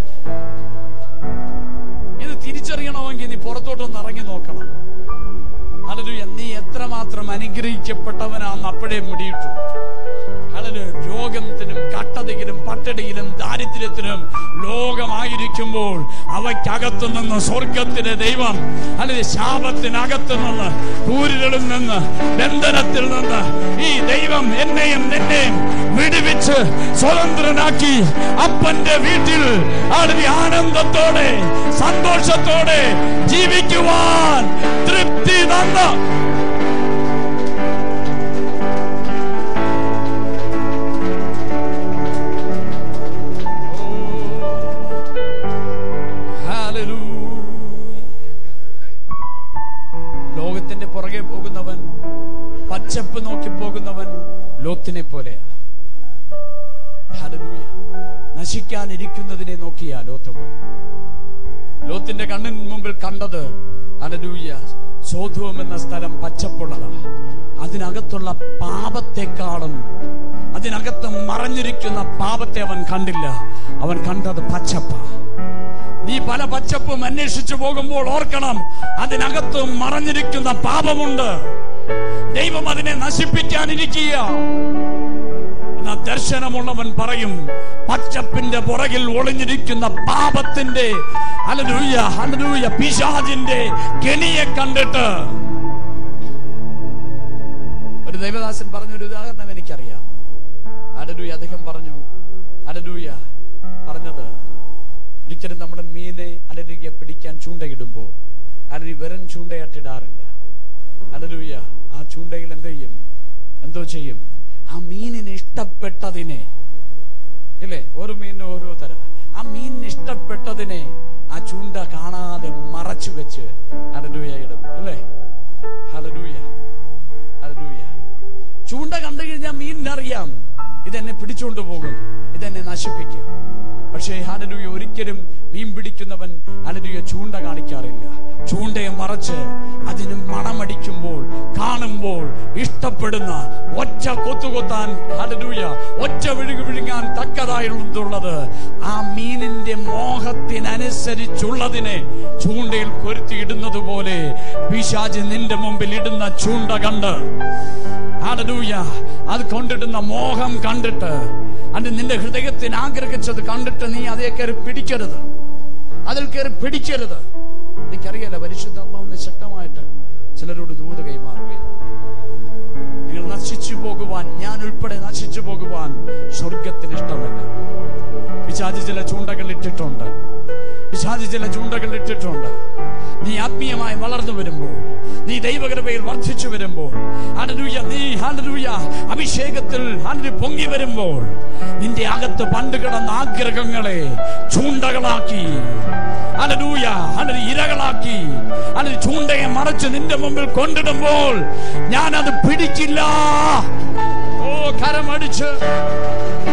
ഇത് തിരിച്ചറിയണമെങ്കിൽ നീ പുറത്തോട്ടൊന്ന് ഇറങ്ങി നോക്കണം അലലൂയ നീ എത്രമാത്രം അനുഗ്രഹിക്കപ്പെട്ടവനാന്ന് അപ്പോഴേ മുടിയിട്ടു അലലു രോഗത്തിനും കട്ടതയിലും പട്ടടിയിലും ദാരിദ്ര്യത്തിനും ലോകമായിരിക്കുമ്പോൾ അവയ്ക്കകത്തു നിന്ന് സ്വർഗത്തിലെ ദൈവം അല്ലെങ്കിൽ ശാപത്തിനകത്തു നിന്ന് കൂരുകളിൽ നിന്ന് ബന്ധനത്തിൽ നിന്ന് ഈ ദൈവം എന്നെയും നിന്നെയും വിടുവിച്ച് സ്വതന്ത്രനാക്കി അപ്പന്റെ വീട്ടിൽ അളവി ആനന്ദത്തോടെ സന്തോഷത്തോടെ ജീവിക്കുവാൻ തൃപ്തി തന്ന ലോകത്തിന്റെ പുറകെ പോകുന്നവൻ പച്ചപ്പ് നോക്കി പോകുന്നവൻ ലോത്തിനെ പോലെ നശിക്കാനിരിക്കുന്നതിനെ നോക്കിയാ ലോത്ത് പോയി ലോത്തിന്റെ കണ്ണിന് മുമ്പിൽ കണ്ടത് അലലൂയ സോധുവം എന്ന സ്ഥലം പച്ചപ്പുള്ളതാ അതിനകത്തുള്ള പാപത്തെക്കാളും അതിനകത്ത് മറഞ്ഞിരിക്കുന്ന പാപത്തെ അവൻ കണ്ടില്ല അവൻ കണ്ടത് പച്ചപ്പ നീ പല പച്ചപ്പും അന്വേഷിച്ചു പോകുമ്പോൾ ഓർക്കണം അതിനകത്തും മറഞ്ഞിരിക്കുന്ന പാപമുണ്ട് ദൈവം അതിനെ നശിപ്പിക്കാനിരിക്കുക എന്നാ ദർശനമുള്ളവൻ പറയും പച്ചപ്പിന്റെ പുറകിൽ ഒളിഞ്ഞിരിക്കുന്ന പാപത്തിന്റെ അലലൂയ അലലൂയ പിശാജിന്റെ കെണിയെ കണ്ടിട്ട് ഒരു ദൈവദാസൻ പറഞ്ഞൊരു ഉദാഹരണം എനിക്കറിയാം അലലൂയ അദ്ദേഹം പറഞ്ഞു അലലൂയ പറഞ്ഞത് ഒരിക്കലും നമ്മുടെ മീനെ അലലുക പിടിക്കാൻ ചൂണ്ടയിടുമ്പോ അലരി വെറും ചൂണ്ടയായിട്ടിടാറില്ല അലലൂയ ആ ചൂണ്ടയിൽ എന്ത് ചെയ്യും എന്തോ ചെയ്യും ആ മീനിന് ഇഷ്ടപ്പെട്ടതിനെ ഇല്ലേ ഓരോ മീനിന് ഓരോ തരം ആ മീനിന് ഇഷ്ടപ്പെട്ടതിനെ ആ ചൂണ്ട കാണാതെ മറച്ചു വെച്ച് അലലൂയ ഇടും അല്ലേ ഹലലൂയ ഹലലൂയ ചൂണ്ട കണ്ടു കഴിഞ്ഞാൽ മീനിനറിയാം ഇതെന്നെ പിടിച്ചുകൊണ്ട് പോകും ഇതെന്നെ നശിപ്പിക്കും പക്ഷേ ഹലലൂയ ഒരിക്കലും മീൻ പിടിക്കുന്നവൻ ഹലലൂയ ചൂണ്ട കാണിക്കാറില്ല ചൂണ്ടയെ മറച്ച് അതിന് മണമടിക്കുമ്പോൾ കാണുമ്പോൾ ഇഷ്ടപ്പെടുന്ന ഒറ്റ കൊത്തുകൊത്താൻ ഹലലൂയ ഒറ്റ വിഴുങ്ങു വിഴുങ്ങാൻ തക്കതായുള്ളത് ആ മീനിന്റെ മോഹത്തിനനുസരിച്ചുള്ളതിനെ ചൂണ്ടയിൽ കൊരുത്തിയിടുന്നത് പോലെ പിശാജ് നിന്റെ മുമ്പിൽ ഇടുന്ന ചൂണ്ട കണ്ട് ഹല്ലേലൂയ അത് കൊണ്ടിടുന്ന മോഹം കണ്ടിട്ട് അത് നിന്റെ ഹൃദയത്തിന് ആഗ്രഹിച്ചത് കണ്ടിട്ട് നീ അതേ കയറി പിടിക്കരുത് അതിൽ കയറി പിടിക്കരുത് എനിക്കറിയാലോ പരിശുദ്ധാത്മാവിന് ശക്തമായിട്ട് ചിലരോട് ദൂത കൈമാറുകയും നിങ്ങൾ നശിച്ചു പോകുവാൻ ഞാൻ ഉൾപ്പെടെ നശിച്ചു പോകുവാൻ സ്വർഗത്തിന് ഇഷ്ടമല്ല പിശാചി ചില ചൂണ്ടകൾ ഇട്ടിട്ടുണ്ട് പിശാചി ചില ചൂണ്ടകൾ ഇട്ടിട്ടുണ്ട് നീ ആത്മീയമായി വളർന്നു വരുമ്പോൾ നീ ദൈവകൃപയിൽ വർദ്ധിച്ചു വരുമ്പോൾ ഹല്ലേലൂയ നീ ഹല്ലേലൂയ അഭിഷേകത്തിൽ ഹല്ലേലൂയ പൊങ്ങി വരുമ്പോൾ നിന്റെ അകത്ത് പണ്ട് കിടന്ന ആഗ്രഹങ്ങളെ ചൂണ്ടകളാക്കി ഹല്ലേലൂയ ഹല്ലേലൂയ ഇരകളാക്കി ഹല്ലേലൂയ ചൂണ്ടയെ മറച്ച് നിന്റെ മുമ്പിൽ കൊണ്ടിടുമ്പോൾ ഞാൻ അത് പിടിക്കില്ല ഓ കരമടിച്ച്